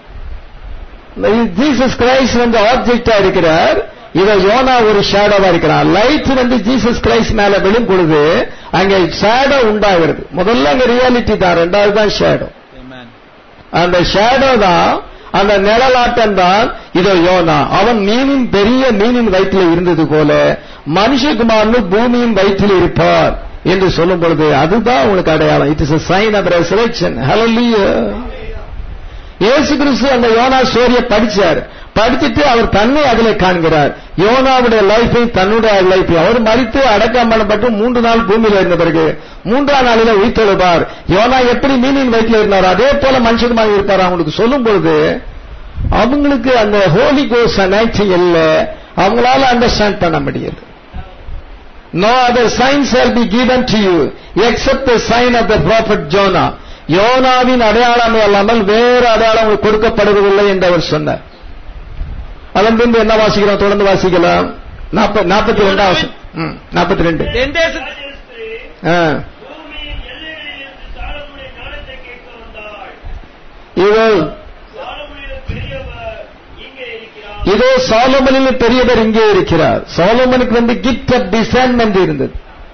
ஜீசஸ் கிரைஸ்ட் வந்து ஆப்ஜெக்டா இருக்கிறார் இத யோனா ஒரு ஷேடோவா இருக்கிறார் லைட் வந்து ஜீசஸ் கிரைஸ்ட் மேல விழும் பொழுது அங்க ஷேடோ உண்டாகிறது முதல்ல அங்க ரியாலிட்டி தான் ரெண்டாவது தான் ஷேடோ அந்த ஷேடோ தான் அந்த நிழலாட்டம் தான் இதோ யோனா அவன் மீனின் பெரிய மீனின் வயிற்றில் இருந்தது போல மனுஷகுமார்னு பூமியின் வயிற்றில் இருப்பார் என்று சொல்லும் பொழுது அதுதான் உங்களுக்கு அடையாளம் it is sign of resurrection hallelujah இயேசு கிறிஸ்து அந்த யோனா ஸ்டோரியை படிச்சார் படிச்சுட்டு அவர் தன்னை அதிலே காண்கிறார் யோனாவுடைய லைஃபை தன்னுடைய லைஃப் அவர் மறித்து அடக்கம் பண்ணப்பட்டு மூன்று நாள் பூமியில இருந்த பிறகு மூன்றாம் நாளில உயிர்த்தெழுப்பார் யோனா எப்படி மீனின் வயிற்றில் இருந்தார் அதே போல மனுஷனுமாக இருப்பார் அவங்களுக்கு சொல்லும் பொழுது அவங்களுக்கு அந்த ஹோலி கோஸ் அனாய்ச்சி இல்ல அவங்களால அண்டர்ஸ்டாண்ட் பண்ண முடியாது No other sign shall be given to you except the sign of the prophet Jonah. யோனாவின் அடையாளம் அல்லாமல் வேறு அடையாளம் உங்களுக்கு கொடுக்கப்படுவதில்லை என்று அவர் சொன்னார் அதன் பின்பு என்ன வாசிக்கிறோம் தொடர்ந்து வாசிக்கலாம் நாற்பத்தி ரெண்டாம் நாற்பத்தி ரெண்டு தென் தேச பூமியின் எல்லைகளிலிருந்து சாலமுடைய ஞானத்தை கேட்க வந்தாள் இதோ சாலமுடைய பெரியவர் இங்கே இருக்கிறார் இதோ சாலமனில் பெரியவர் இங்கே இருக்கிறார் சாலமனுக்கு வந்து கிஃப்ட் ஆஃப் டிசைன்மெண்ட் இருந்தது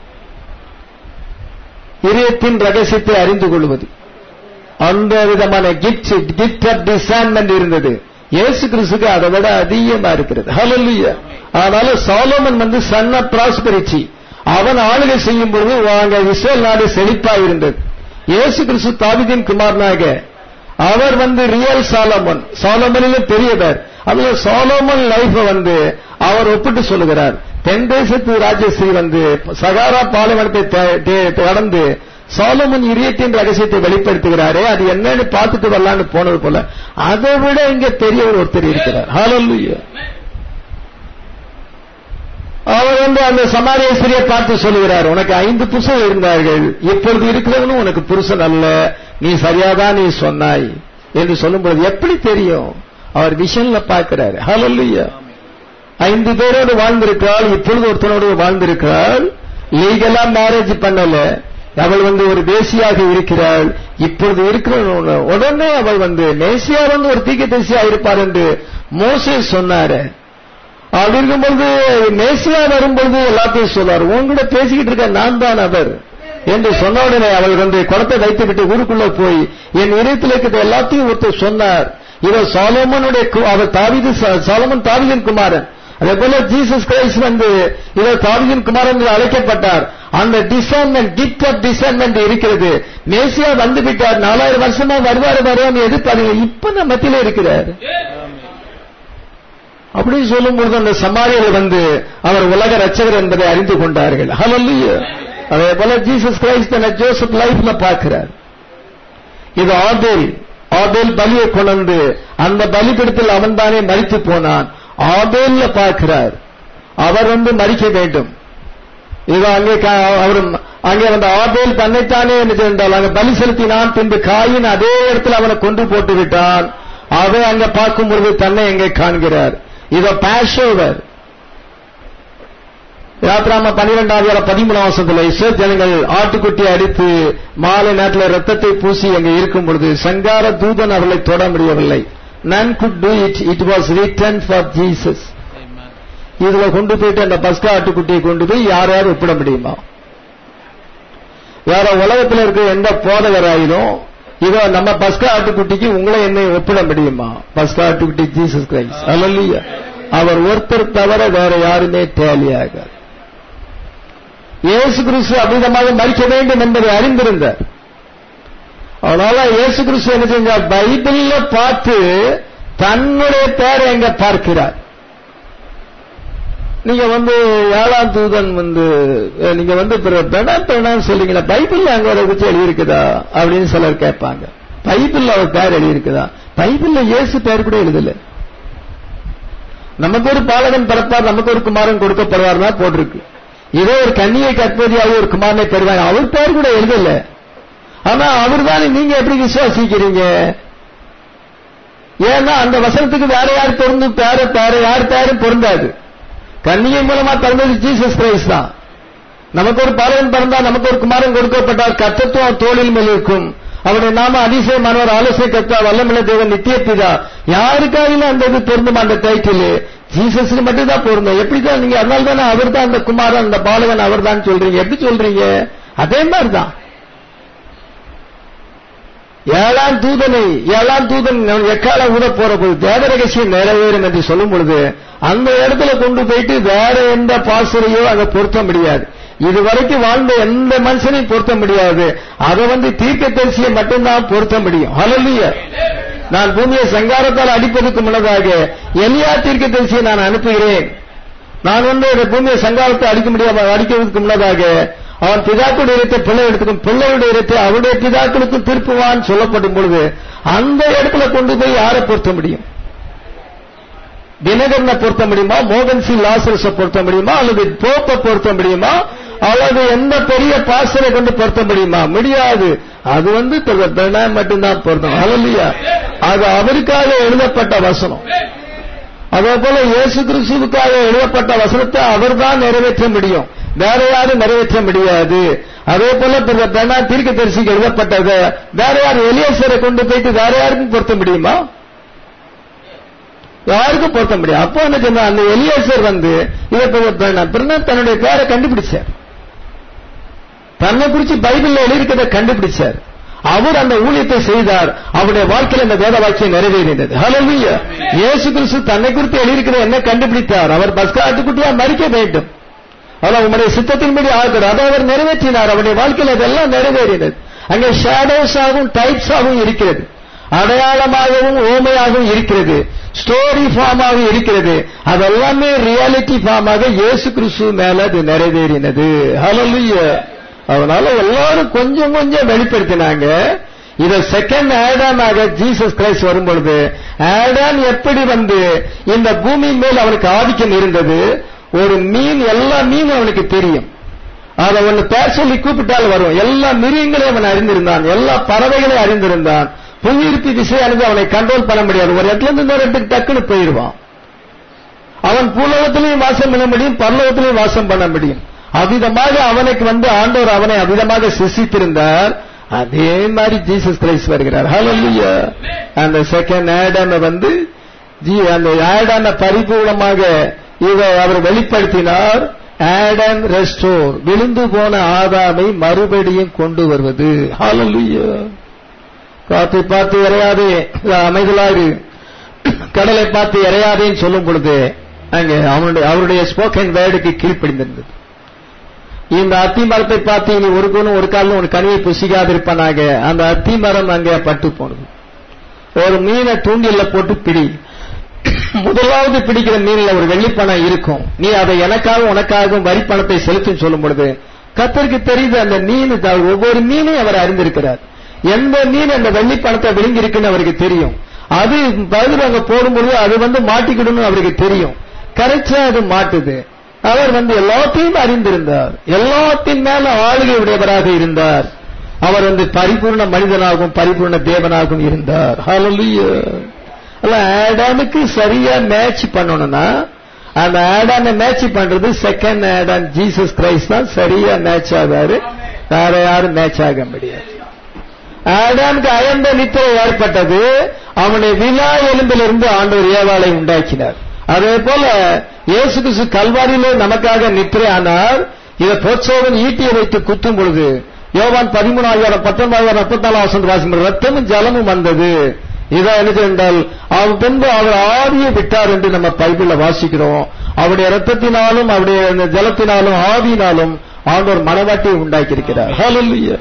இதயத்தின் ரகசியத்தை அறிந்து கொள்வது அந்த விதமான கிஃப்ட் கிஃப்ட் ஆஃப் டிசைன்மெண்ட் இருந்தது இயேசு கிறிஸ்துக்கு அதை விட அதிகமா இருக்கிறது ஹalleluya அதனால சாலோமன் வந்து சன் ஆஃப் ப்ராஸ்பரிட்டி அவன் ஆளுகை செய்யும் பொழுது அங்க இஸ்ரேல் நாடு செழிப்பா இருந்தது இயேசு கிறிஸ்து தாவிதின் குமாரனாக அவர் வந்து ரியல் சாலமன் சாலமனிலும் பெரியவர் அதுல சாலோமன் லைஃப் வந்து அவர் ஒப்பிட்டு சொல்லுகிறார் தென் தேசத்து ராஜஸ்ரீ வந்து சகாரா பாலைவனத்தை த- தே- கடந்து சாலமன் இரியத்தின் ரகசியத்தை வெளிப்படுத்துகிறாரே அது என்னன்னு பார்த்துட்டு வரலான்னு போனது போல அதை விட இங்க பெரியவர் ஒருத்தர் இருக்கிறார் ஹalleluya அவர் வந்து அந்த சமாரியஸ்திரியை பார்த்து சொல்லுகிறார் உனக்கு ஐந்து புருஷன் இருந்தார்கள் இப்பொழுது இருக்கிறவனும் உனக்கு புருஷன் அல்ல நீ சரியாதான் நீ சொன்னாய் என்று சொல்லும்போது எப்படி தெரியும் அவர் விஷன்ல பார்க்கிறார் ஹalleluya ஐந்து பேரோடு வாழ்ந்திருக்கிறாள் இப்பொழுது ஒருத்தனோடு வாழ்ந்திருக்கிறாள் லீகலா மேரேஜ் பண்ணல அவள் வந்து ஒரு தேசியாக இருக்கிறாள் இப்பொழுது இருக்கிற உடனே அவள் வந்து மேசியா வந்து ஒரு தீக்க தேசியா இருப்பார் என்று மோசே சொன்னாரு அப்படி இருக்கும்போது மேசியா வரும்பொழுது எல்லாத்தையும் சொல்றார் உங்ககிட்ட பேசிக்கிட்டு இருக்க நான் தான் அவர் என்று சொன்ன உடனே அவள் வந்து குடத்தை வைத்து விட்டு ஊருக்குள்ள போய் என் இதயத்தில் இருக்கிற எல்லாத்தையும் ஒருத்தர் சொன்னார் இவர் சாலோமனுடைய கு- அவர் தாவீது சா- சாலமன் தாவீதின் குமாரன் அதே போல ஜீசஸ் கிரைஸ்ட் வந்து இவர் தாவீதின் குமாரன் என்று அழைக்கப்பட்டார் அந்த டிசைன்மெண்ட் கிஃப்ட் ஆஃப் டிசைன்மெண்ட் இருக்கிறது மேசியா வந்து விட்டார் நாலாயிரம் வருஷமா வருவாரு வருவான்னு எதிர்பாருங்க இப்ப நம்ம மத்தியில இருக்கிறார் அப்படி சொல்லும் பொழுது அந்த சமாரியர்கள் வந்து அவர் உலக ரட்சகர் என்பதை அறிந்து கொண்டார்கள் ஹalleluya அதே போல ஜீசஸ் கிரைஸ்ட் தன்னை ஜோசப் லைஃப்ல பார்க்கிறார் இது ஆபேல் ஆபேல் பலியை கொண்டு அந்த பலிபிடத்தில் அவன் தானே மறித்து போனான் ஆபேல்ல பார்க்கிறார் அவர் வந்து மறிக்க வேண்டும் இதோ அங்கே கா- அவர் அங்கே வந்த ஆபேல் தன்னைத்தானே என்ன செய்தால் அங்கே பலி செலுத்தினான் பின்பு காயின் அதே இடத்துல அவனை கொண்டு போட்டு விட்டான் அவன் அங்க பார்க்கும் பொழுது தன்னை எங்கே காண்கிறார் இதோ பாஷோவர் யாத்ராம பன்னிரெண்டாவது பதிமூணாம் வருஷத்துல இஸ்ரேல் ஜனங்கள் ஆட்டுக்குட்டி அடித்து மாலை நேரத்தில் ரத்தத்தை பூசி அங்கே இருக்கும் பொழுது சங்கார தூதன் அவர்களை தொட முடியவில்லை none could do it it was written for Jesus இதுல கொண்டு போயிட்டு அந்த பஸ்கா ஆட்டுக்குட்டியை கொண்டு போய் யார் யார் ஒப்பிட முடியுமா வேற உலகத்தில் இருக்கிற எந்த போதகராயிலும் இதோ நம்ம பஸ்கா ஆட்டுக்குட்டிக்கு உங்களை என்னை ஒப்பிட முடியுமா பஸ்கா ஆட்டுக்குட்டி ஜீசஸ் கிரைஸ்ட் அல்ல அவர் ஒருத்தர் தவிர வேற யாருமே டேலியாகாது இயேசு கிறிஸ்து அமிதமாக மறிக்க வேண்டும் என்பதை அறிந்திருந்தார் அதனால இயேசு கிறிஸ்து என்ன செஞ்சார் பைபிள்ல பார்த்து தன்னுடைய பேரை எங்க பார்க்கிறார் நீங்க வந்து ஏழாம் தூதன் வந்து அஹ், நீங்க வந்து பெணா பெணான்னு சொல்றீங்களா பைபிள்ல அங்க அதை பத்தி எழுதியிருக்குதா அப்படின்னு சிலர் கேட்பாங்க பைபிள்ல அவர் பேர் எழுதியிருக்குதா பைபிள்ல இயேசு பேர் கூட எழுதல நமக்கு ஒரு பாலகன் பிறப்பார் நமக்கு ஒரு குமாரன் கொடுக்கப்படுவார் தான் போட்டிருக்கு இதோ ஒரு கன்னியை கற்பதியாக ஒரு குமாரனை பெறுவாங்க அவர் பேர் கூட எழுதல ஆனா அவர் தானே நீங்க எப்படி விசுவாசிக்கிறீங்க ஏன்னா அந்த வசனத்துக்கு வேற யார் பொருந்து பேர பேர யார் பேரும் பொருந்தாது கன்னிகை மூலமா பிறந்தது ஜீசஸ் கிரைஸ்ட் தான் நமக்கு ஒரு பாலகன் பிறந்தா நமக்கு ஒரு குமாரன் கொடுக்கப்பட்டார் கத்தத்துவம் தோளில் மேல் இருக்கும் அவருடைய நாம அதிசயமானவர் ஆலோசனை கத்தா வல்லமுள்ள தேவன் நித்திய பிதா யாருக்காக அந்த இது பொருந்தும் அந்த டைட்டில் ஜீசஸ்க்கு மட்டும் தான் பொருந்தும் எப்படிதான் நீங்க அதனால தானே அவர் தான் அந்த குமாரன் அந்த பாலகன் அவர் தான் சொல்றீங்க எப்படி சொல்றீங்க அதே மாதிரி தான் ஏழாம் தூதனை ஏழாம் தூதன் எக்கால ஊத போற போது தேவ ரகசியம் நிறைவேறும் என்று சொல்லும் பொழுது அந்த இடத்துல கொண்டு போயிட்டு வேற எந்த பாசறையோ அங்க பொருத்த முடியாது இதுவரைக்கும் வாழ்ந்த எந்த மனுஷனையும் பொருத்த முடியாது அதை வந்து தீர்க்க தரிசியை மட்டும்தான் பொருத்த முடியும் ஹalleluya நான் பூமியை சங்காரத்தால் அடிப்பதற்கு முன்னதாக எலியா தீர்க்க தரிசியை நான் அனுப்புகிறேன் நான் வந்து இந்த பூமியை சங்காரத்தை அடிக்க முடியாம அடிக்கிறதுக்கு முன்னதாக அவன் பிதாக்களுடைய இடத்தை பிள்ளை எடுத்துக்கும் பிள்ளையுடைய இடத்தை அவருடைய பிதாக்களுக்கும் திருப்புவான் சொல்லப்படும் பொழுது அந்த இடத்துல கொண்டு போய் யாரை பொருத்த முடியும் தினகரனை பொருத்த முடியுமா மோகன் சி லாசரஸை பொருத்த முடியுமா அல்லது போப்பை பொருத்த முடியுமா அல்லது எந்த பெரிய பாசரை கொண்டு பொருத்த முடியுமா முடியாது அது வந்து பிரணாம் மட்டும்தான் பொருத்தம் அல்லையா அது அவருக்காக எழுதப்பட்ட வசனம் அதே போல இயேசு கிறிஸ்துவுக்காக எழுதப்பட்ட வசனத்தை அவர்தான் நிறைவேற்ற முடியும் வேற யாரும் நிறைவேற்ற முடியாது அதே போல பெண்ணா தீர்க்க தரிசிக்கு எழுதப்பட்டது வேற யாரும் எலியேசரை கொண்டு போயிட்டு வேற யாருக்கும் பொருத்த முடியுமா யாருக்கும் பொருத்த முடியும் அப்போ என்ன சொன்னா அந்த எலியேசர் வந்து இதை பிறனா தன்னுடைய பேரை கண்டுபிடிச்சார் தன்னை குறிச்சு பைபிள்ல எழுதியிருக்கிறத கண்டுபிடிச்சார் அவர் அந்த ஊழியத்தை செய்தார் அவருடைய வாழ்க்கையில் அந்த வேத வாக்கியம் நிறைவேறினது ஹalleluya இயேசு கிறிஸ்து தன்னை குறித்து எழுதியிருக்கிறத என்ன கண்டுபிடித்தார் அவர் பஸ்கா ஆட்டுக்குட்டியா மறிக்க வேண்டும் அதான் உங்களுடைய சித்தத்தின்படி ஆகிறார் அதை அவர் நிறைவேற்றினார் அவருடைய வாழ்க்கையில் அதெல்லாம் நிறைவேறினது அங்கே ஷேடோஸ் ஆகவும் டைப்ஸ் ஆகவும் இருக்கிறது அடையாளமாகவும் ஓமையாகவும் இருக்கிறது ஸ்டோரி ஃபார்மாக இருக்கிறது அதெல்லாமே ரியாலிட்டி ஃபார்மாக இயேசு கிறிஸ்து மேல அது நிறைவேறினது ஹalleluya அதனால எல்லாரும் கொஞ்சம் கொஞ்சம் வெளிப்படுத்தினாங்க இத செகண்ட் ஆடானாக ஜீசஸ் கிரைஸ்ட் வரும் பொழுது ஆடான் எப்படி வந்து இந்த பூமி மேல் அவனுக்கு ஆதிக்கம் இருந்தது ஒரு மீன் எல்லா மீனும் அவனுக்கு தெரியும் அதை ஒன்னு பேர் சொல்லி கூப்பிட்டால் வரும் எல்லா மிருகங்களையும் அவன் அறிந்திருந்தான் எல்லா பறவைகளையும் அறிந்திருந்தான் புவியிருப்பு திசையானது அவனை கண்ட்ரோல் பண்ண முடியாது ஒரு இடத்துல இருந்து இன்னொரு இடத்துக்கு டக்குன்னு போயிடுவான் அவன் பூலோகத்திலையும் வாசம் பண்ண முடியும் பரலோகத்திலையும் வாசம் பண்ண முடியும் அவ்விதமாக அவனுக்கு வந்து ஆண்டவர் அவனை அவ்விதமாக சிசித்திருந்தார் அதே மாதிரி ஜீசஸ் கிரைஸ்ட் வருகிறார் ஹalleluya அந்த செகண்ட் ஆடாம வந்து ஜீ அந்த ஆடாம பரிபூர்ணமாக இதை அவர் வெளிப்படுத்தினார் ஆடம் ரெஸ்டோர் விழுந்து போன ஆதாமை மறுபடியும் கொண்டு வருவது ஹalleluya காத்தை பார்த்து இறையாதே அமைதலாறு கடலை பார்த்து இறையாதேன்னு சொல்லும் பொழுது அங்கே அவனுடைய அவருடைய ஸ்போக்கன் வேர்டுக்கு கீழ்ப்படிந்திருந்தது இந்த அத்தி மரத்தை பார்த்து இனி ஒரு குணம் ஒரு காலம் ஒரு கனியை புசிக்காதிருப்பானாக அந்த அத்தி மரம் அங்கே பட்டு போனது ஒரு மீனை தூண்டில போட்டு பிடி முதலாவது பிடிக்கிற மீன்ல ஒரு வெள்ளிப்பணம் இருக்கும் நீ அதை எனக்காக உனக்காகவும் வரி பணத்தை செலுத்தும் சொல்லும் பொழுது கத்தருக்கு தெரியுது அந்த மீன் த- ஒவ்வொரு மீனையும் அவர் அறிந்திருக்கிறார் எந்த மீன் அந்த வெள்ளி பணத்தை விழுங்கி இருக்குன்னு அவருக்கு தெரியும் அது பதில் அங்க போடும்பொழுது அது வந்து மாட்டிக்கிடும்னு அவருக்கு தெரியும் கரைச்சா அது மாட்டுது அவர் வந்து எல்லாத்தையும் அறிந்திருந்தார் எல்லாத்தின் மேல ஆளுகை உடையவராக இருந்தார் அவர் வந்து பரிபூர்ண மனிதனாகவும் பரிபூர்ண தேவனாகவும் இருந்தார் Hallelujah. அல்ல ஆடானுக்கு சரியா மேட்ச் பண்ணணும்னா அந்த ஆடான மேட்ச் பண்றது செகண்ட் ஆடான் ஜீசஸ் கிரைஸ்ட் தான் சரியா மேட்ச் ஆகாரு வேற யாரும் மேட்ச் ஆக முடியாது ஆடானுக்கு அயர்ந்த நித்திரை ஏற்பட்டது அவனுடைய விழா எலும்பிலிருந்து ஆண்டவர் ஏவாளை உண்டாக்கினார் அதே போல இயேசு கிறிஸ்து கல்வாரியிலே நமக்காக நித்திரை ஆனார் இதை போச்சோவன் ஈட்டியை வைத்து குத்தும் பொழுது யோவான் பதிமூணாயிரம் பத்தொன்பதாயிரம் முப்பத்தாலாம் வசந்த வாசிக்கும் ரத்தமும் ஜலமும் வந்தது இதை என்ன என்றால் அவர் பின்பு அவர் ஆவியை விட்டார் என்று நம்ம பைபிள்ல வாசிக்கிறோம் அவருடைய ரத்தத்தினாலும் அவருடைய அந்த ஜலத்தினாலும் ஆவியினாலும் ஆண்டவர் மனவாட்டியை உண்டாக்கி இருக்கிறார் Hallelujah.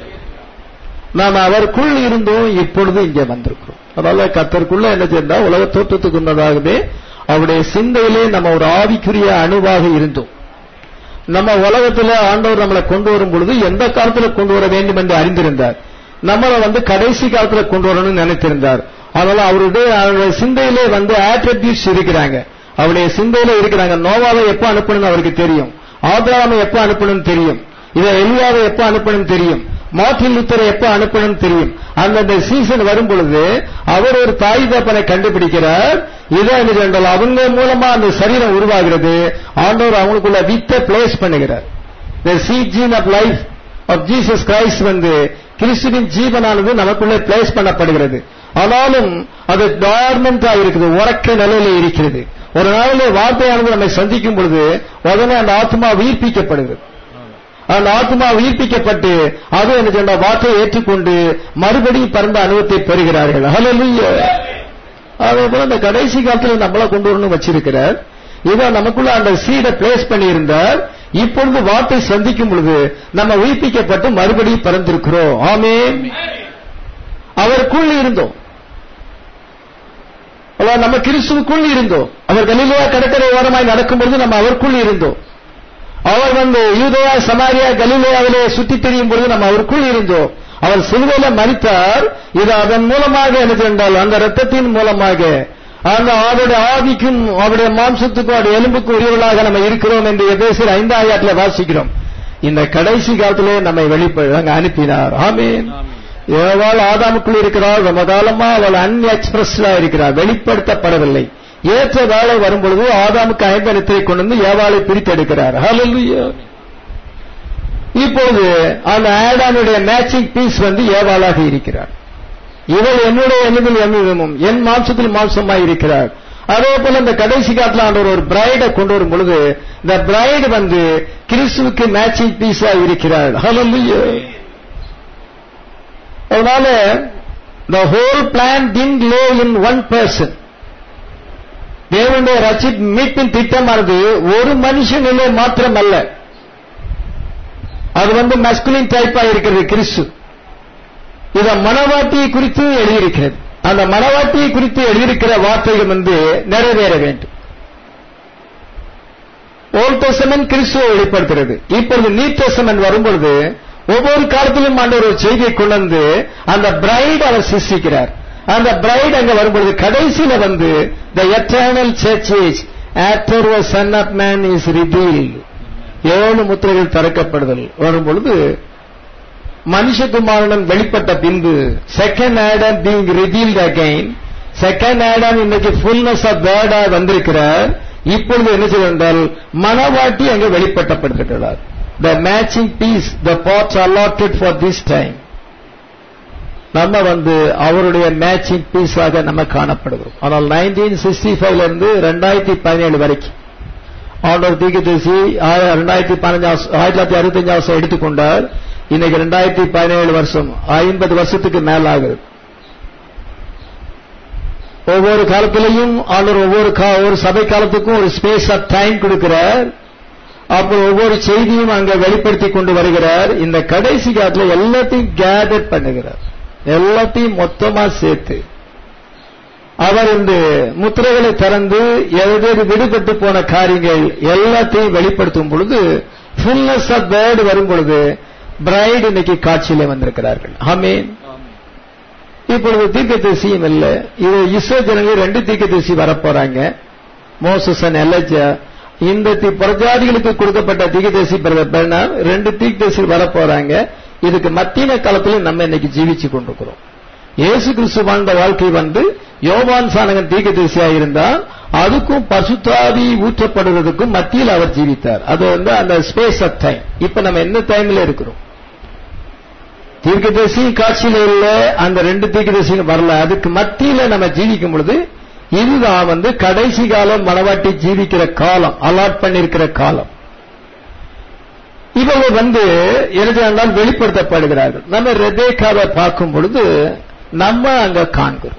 நாம் அவருக்குள் இருந்தோம் இப்பொழுது இங்கே வந்திருக்கிறோம் அதனால கத்தருக்குள்ள என்ன செய்யறா உலக தோற்றத்துக்கு முன்னதாகவே அவருடைய சிந்தையிலே நம்ம ஒரு ஆவிக்குரிய அணுவாக இருந்தோம் நம்ம உலகத்துல ஆண்டவர் நம்மளை கொண்டு வரும் பொழுது எந்த காலத்துல கொண்டு வர வேண்டும் என்று அறிந்திருந்தார் நம்மளை வந்து கடைசி காலத்துல கொண்டு வரணும்னு நினைத்திருந்தார் அதனால அவருடைய அவருடைய சிந்தையிலே வந்து ஆட்ரிபியூட்ஸ் இருக்கிறாங்க அவருடைய சிந்தையில இருக்கிறாங்க நோவாவை எப்ப அனுப்பணும்னு அவருக்கு தெரியும் ஆபிரகாமை எப்ப அனுப்பணும்னு தெரியும் இதை எலியாவை எப்ப அனுப்பணும்னு தெரியும் மார்ட்டின் லூத்தரை எப்ப அனுப்பணும்னு தெரியும் அந்தந்த சீசன் வரும் பொழுது அவர் ஒரு தாய் தப்பனை கண்டுபிடிக்கிறார் இதை என்ன என்றால் அவங்க மூலமா அந்த சரீரம் உருவாகிறது ஆண்டவர் அவங்களுக்குள்ள வித்தை பிளேஸ் பண்ணுகிறார் the seed gene of life of Jesus Christ வந்து கிறிஸ்துவின் ஜீவனானது நமக்குள்ளே பிளேஸ் பண்ணப்படுகிறது ஆனாலும் அது டார்மெண்டா இருக்குது உறக்க நிலையில இருக்கிறது ஒரு நாளிலே வார்த்தையானது நம்மை சந்திக்கும் பொழுது உடனே அந்த ஆத்மா உயிர்ப்பிக்கப்படுகிறது அந்த ஆத்மா உயிர்ப்பிக்கப்பட்டு அது என்ன சொன்ன வார்த்தையை ஏற்றுக்கொண்டு மறுபடியும் பரந்த அனுபவத்தை பெறுகிறார்கள் Hallelujah. அதே போல இந்த கடைசி காலத்துல நம்மள கொண்டு வரணும் வச்சிருக்கிறார் இவன் நமக்குள்ள அந்த சீடை பிளேஸ் பண்ணியிருந்தார் இப்பொழுது வார்த்தை சந்திக்கும் பொழுது நம்ம உயிர்ப்பிக்கப்பட்டு மறுபடியும் பிறந்திருக்கிறோம் ஆமென் அவருக்குள் இருந்தோம் அதாவது நம்ம கிறிஸ்துவுக்குள் இருந்தோம் அவர் கலிலேயா கடற்கரை ஓரமாய் நடக்கும் பொழுது நம்ம அவருக்குள் இருந்தோம் அவர் வந்து யூதயா சமாரியா கலிலேயாவிலே சுத்தி திரியும் பொழுது நம்ம அவருக்குள் இருந்தோம் அவர் சிலுவையில மறித்தார் இது அதன் மூலமாக என்ன சென்றால் அந்த ரத்தத்தின் மூலமாக அந்த அவருடைய ஆவிக்கும் அவருடைய மாம்சத்துக்கும் அவருடைய எலும்புக்கும் உரியவர்களாக நம்ம இருக்கிறோம் என்று எபேசியர் ஐந்தாயிரத்துல வாசிக்கிறோம் இந்த கடைசி காலத்திலே நம்மை வெளிப்ப அங்க அனுப்பினார் ஆமீன் ஏவாள் ஆதாமுக்குள் இருக்கிறாள் ரொம்ப காலமா அவள் அன்எக்ஸ்பிரஸ்டா இருக்கிறார் வெளிப்படுத்தப்படவில்லை ஏற்ற வேலை வரும்பொழுது ஆதாமுக்கு ஐம்பனத்தை கொண்டு வந்து ஏவாளை பிரித்தெடுக்கிறார் Hallelujah. இப்பொழுது அந்த ஆடானுடைய மேட்சிங் பீஸ் வந்து ஏவாளாக இருக்கிறார் இவள் என்னுடைய எண்ணில் எண்ணிதமும் என் மாம்சத்தில் மாம்சமாய் இருக்கிறார் அதே போல இந்த கடைசி காலத்துல ஆண்டவர் ஒரு பிரைடை கொண்டு வரும் பொழுது இந்த பிரைடு வந்து கிறிஸ்துவுக்கு மேட்சிங் பீஸா இருக்கிறார் Hallelujah. அதனால the whole plan didn't lay in one person தேவனுடைய ரட்சி மீட்பின் திட்டமானது ஒரு மனுஷனிலே மாத்திரம் அல்ல அது வந்து மஸ்குலின் டைப்பா இருக்கிறது கிறிஸ்து இத மனவாட்டியை குறித்து எழுதியிருக்கிறது அந்த மனவாட்டியை குறித்து எழுதியிருக்கிற வார்த்தைகள் வந்து நிறைவேற வேண்டும் ஓல்ட் டெஸ்டமென்ட் கிறிஸ்துவை வெளிப்படுத்துகிறது இப்பொழுது நியூ டெஸ்டமென்ட் வரும்பொழுது ஒவ்வொரு காலத்திலும் ஆண்டவர் ஒரு செய்தியை கொண்டு வந்து அந்த பிரைட் அவர் சிருஷ்டிக்கிறார் அந்த பிரைட் அங்க வரும்பொழுது கடைசியில வந்து the eternal church age after a son of man is revealed ஏழு முத்திரைகள் திறக்கப்படுதல் வரும்பொழுது மனுஷகுமாரன் வெளிப்பட்ட பின்பு second Adam being revealed again second Adam இன்னைக்கு ஃபுல்னஸ் ஆஃப் வேர்டா வந்திருக்கிறார் இப்பொழுது என்ன செய்ய என்றால் மனவாட்டி அங்கே வெளிப்பட்டப்படுகிறார் the matching piece the parts allotted for this time நம்ம வந்து அவருடைய மேட்சிங் பீஸாக நம்ம காணப்படுகிறோம் ஆனால் நைன்டீன் சிக்ஸ்டி ஃபைவ்ல இருந்து ரெண்டாயிரத்தி பதினேழு வரைக்கும் ஆண்டவர் தீர்க்கதரிசி ரெண்டாயிரத்தி பதினஞ்சாம் ஆயிரத்தி தொள்ளாயிரத்தி அறுபத்தஞ்சாம் வருஷம் எடுத்துக்கொண்டார் இன்னைக்கு ரெண்டாயிரத்தி பதினேழு வருஷம் ஐம்பது வருஷத்துக்கு மேல ஆகுது ஒவ்வொரு காலத்திலையும் ஆண்டவர் ஒவ்வொரு கா- ஒவ்வொரு சபை காலத்துக்கும் ஒரு ஸ்பேஸ் ஆஃப் டைம் கொடுக்கிறார் அப்புறம் ஒவ்வொரு செய்தியும் அங்க வெளிப்படுத்தி கொண்டு வருகிறார் இந்த கடைசி காலத்துல எல்லாத்தையும் கேதர் பண்ணுகிறார் எல்லாத்தையும் மொத்தமா சேர்த்து அவர் இந்த முத்திரைகளை திறந்து எதாவது விடுபட்டு போன காரியங்கள் எல்லாத்தையும் வெளிப்படுத்தும் பொழுது ஃபுல்னஸ் ஆஃப் பேர்டு வரும் பொழுது பிரைடு இன்னைக்கு காட்சியிலே வந்திருக்கிறார்கள் ஆமீன் இப்பொழுது தீர்க்கதரிசியும் இல்ல இது இஸ்ரோ ஜனங்கள் ரெண்டு தீர்க்கதரிசி வரப்போறாங்க மோசஸ் அண்ட் எலஜா இந்த தி- பிரஜாதிகளுக்கு கொடுக்கப்பட்ட தீர்க்கதரிசி பிரதர் பெர்னார் ரெண்டு தீர்க்கதரிசி வரப்போறாங்க இதுக்கு மத்திய காலத்துல நம்ம இன்னைக்கு ஜீவிச்சு கொண்டிருக்கிறோம் இயேசு கிறிஸ்து வாழ்ந்த வாழ்க்கை வந்து யோவான் சானகன் தீர்க்கதரிசியா இருந்தால் அதுக்கும் பசுத்தாவி ஊற்றப்படுவதற்கும் மத்தியில் அவர் ஜீவித்தார் அது வந்து அந்த ஸ்பேஸ் ஆஃப் டைம் இப்ப நம்ம என்ன டைம்ல இருக்கிறோம் தீர்க்கதரிசி காட்சியில இல்ல அந்த ரெண்டு தீர்க்கதரிசியும் வரல அதுக்கு மத்தியில நம்ம ஜீவிக்கும் பொழுது இதுதான் வந்து கடைசி காலம் மனவாட்டி ஜீவிக்கிற காலம் அலாட் பண்ணிருக்கிற காலம் இவங்க வந்து எழுதினால் வெளிப்படுத்தப்படுகிறார்கள் நம்ம ரெபேக்காவை பார்க்கும் பொழுது நம்ம அங்க காண்கிறோம்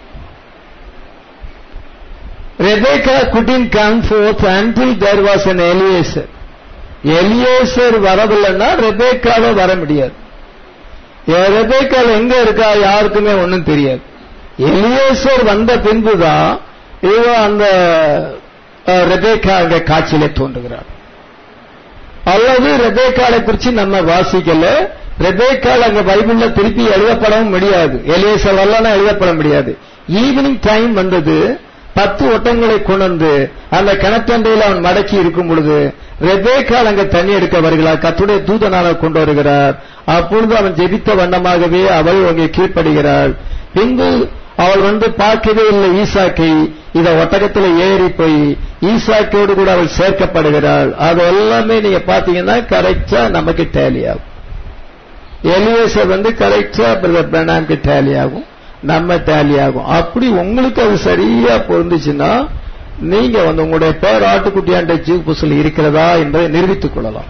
Rebekah couldn't come forth until there was an Eliezer Eliezer வரவில்லைன்னா ரெபேக்காவை வர முடியாது ரெபேக்கால் எங்க இருக்கா யாருக்குமே ஒண்ணும் தெரியாது எலியேசர் வந்த பின்புதான் இவ அந்த அஹ், ரெபேக்கா அங்க காட்சியிலே தோன்றுகிறார் அல்லது ரெபேக்காலை குறிச்சு நம்ம வாசிக்கல ரெபேக்கால் அங்க பைபிள்ல திருப்பி எழுதப்படவும் முடியாது எலியேசர் வரலாம் எழுதப்பட முடியாது ஈவினிங் டைம் வந்தது பத்து ஒட்டங்களை கொண்டு வந்து அந்த கிணத்தண்டையில் அவன் மடக்கி இருக்கும் பொழுது ரெபேக்கால் அங்க தண்ணி எடுக்க வருகிறார் கத்துடைய தூதனான கொண்டு வருகிறார் அப்பொழுது அவன் ஜெபித்த வண்ணமாகவே அவள் அங்கே கீழ்ப்படுகிறாள் பின்பு அவள் வந்து பார்க்கவே இல்லை ஈசாக்கை இத ஒட்டகத்துல ஏறி போய் ஈசாக்கோடு கூட அவள் சேர்க்கப்படுகிறாள் அது எல்லாமே நீங்க பாத்தீங்கன்னா கரெக்டா நமக்கு டேலி ஆகும் எலியேசர் வந்து கரெக்டா பிரதர் பிரணாம்க்கு டேலி ஆகும் நம்ம டேலி ஆகும் அப்படி உங்களுக்கு அது சரியா பொருந்துச்சுன்னா நீங்க வந்து உங்களுடைய பேர் ஆட்டுக்குட்டியாண்ட ஜீவ் புசல் இருக்கிறதா என்பதை நிரூபித்துக் கொள்ளலாம்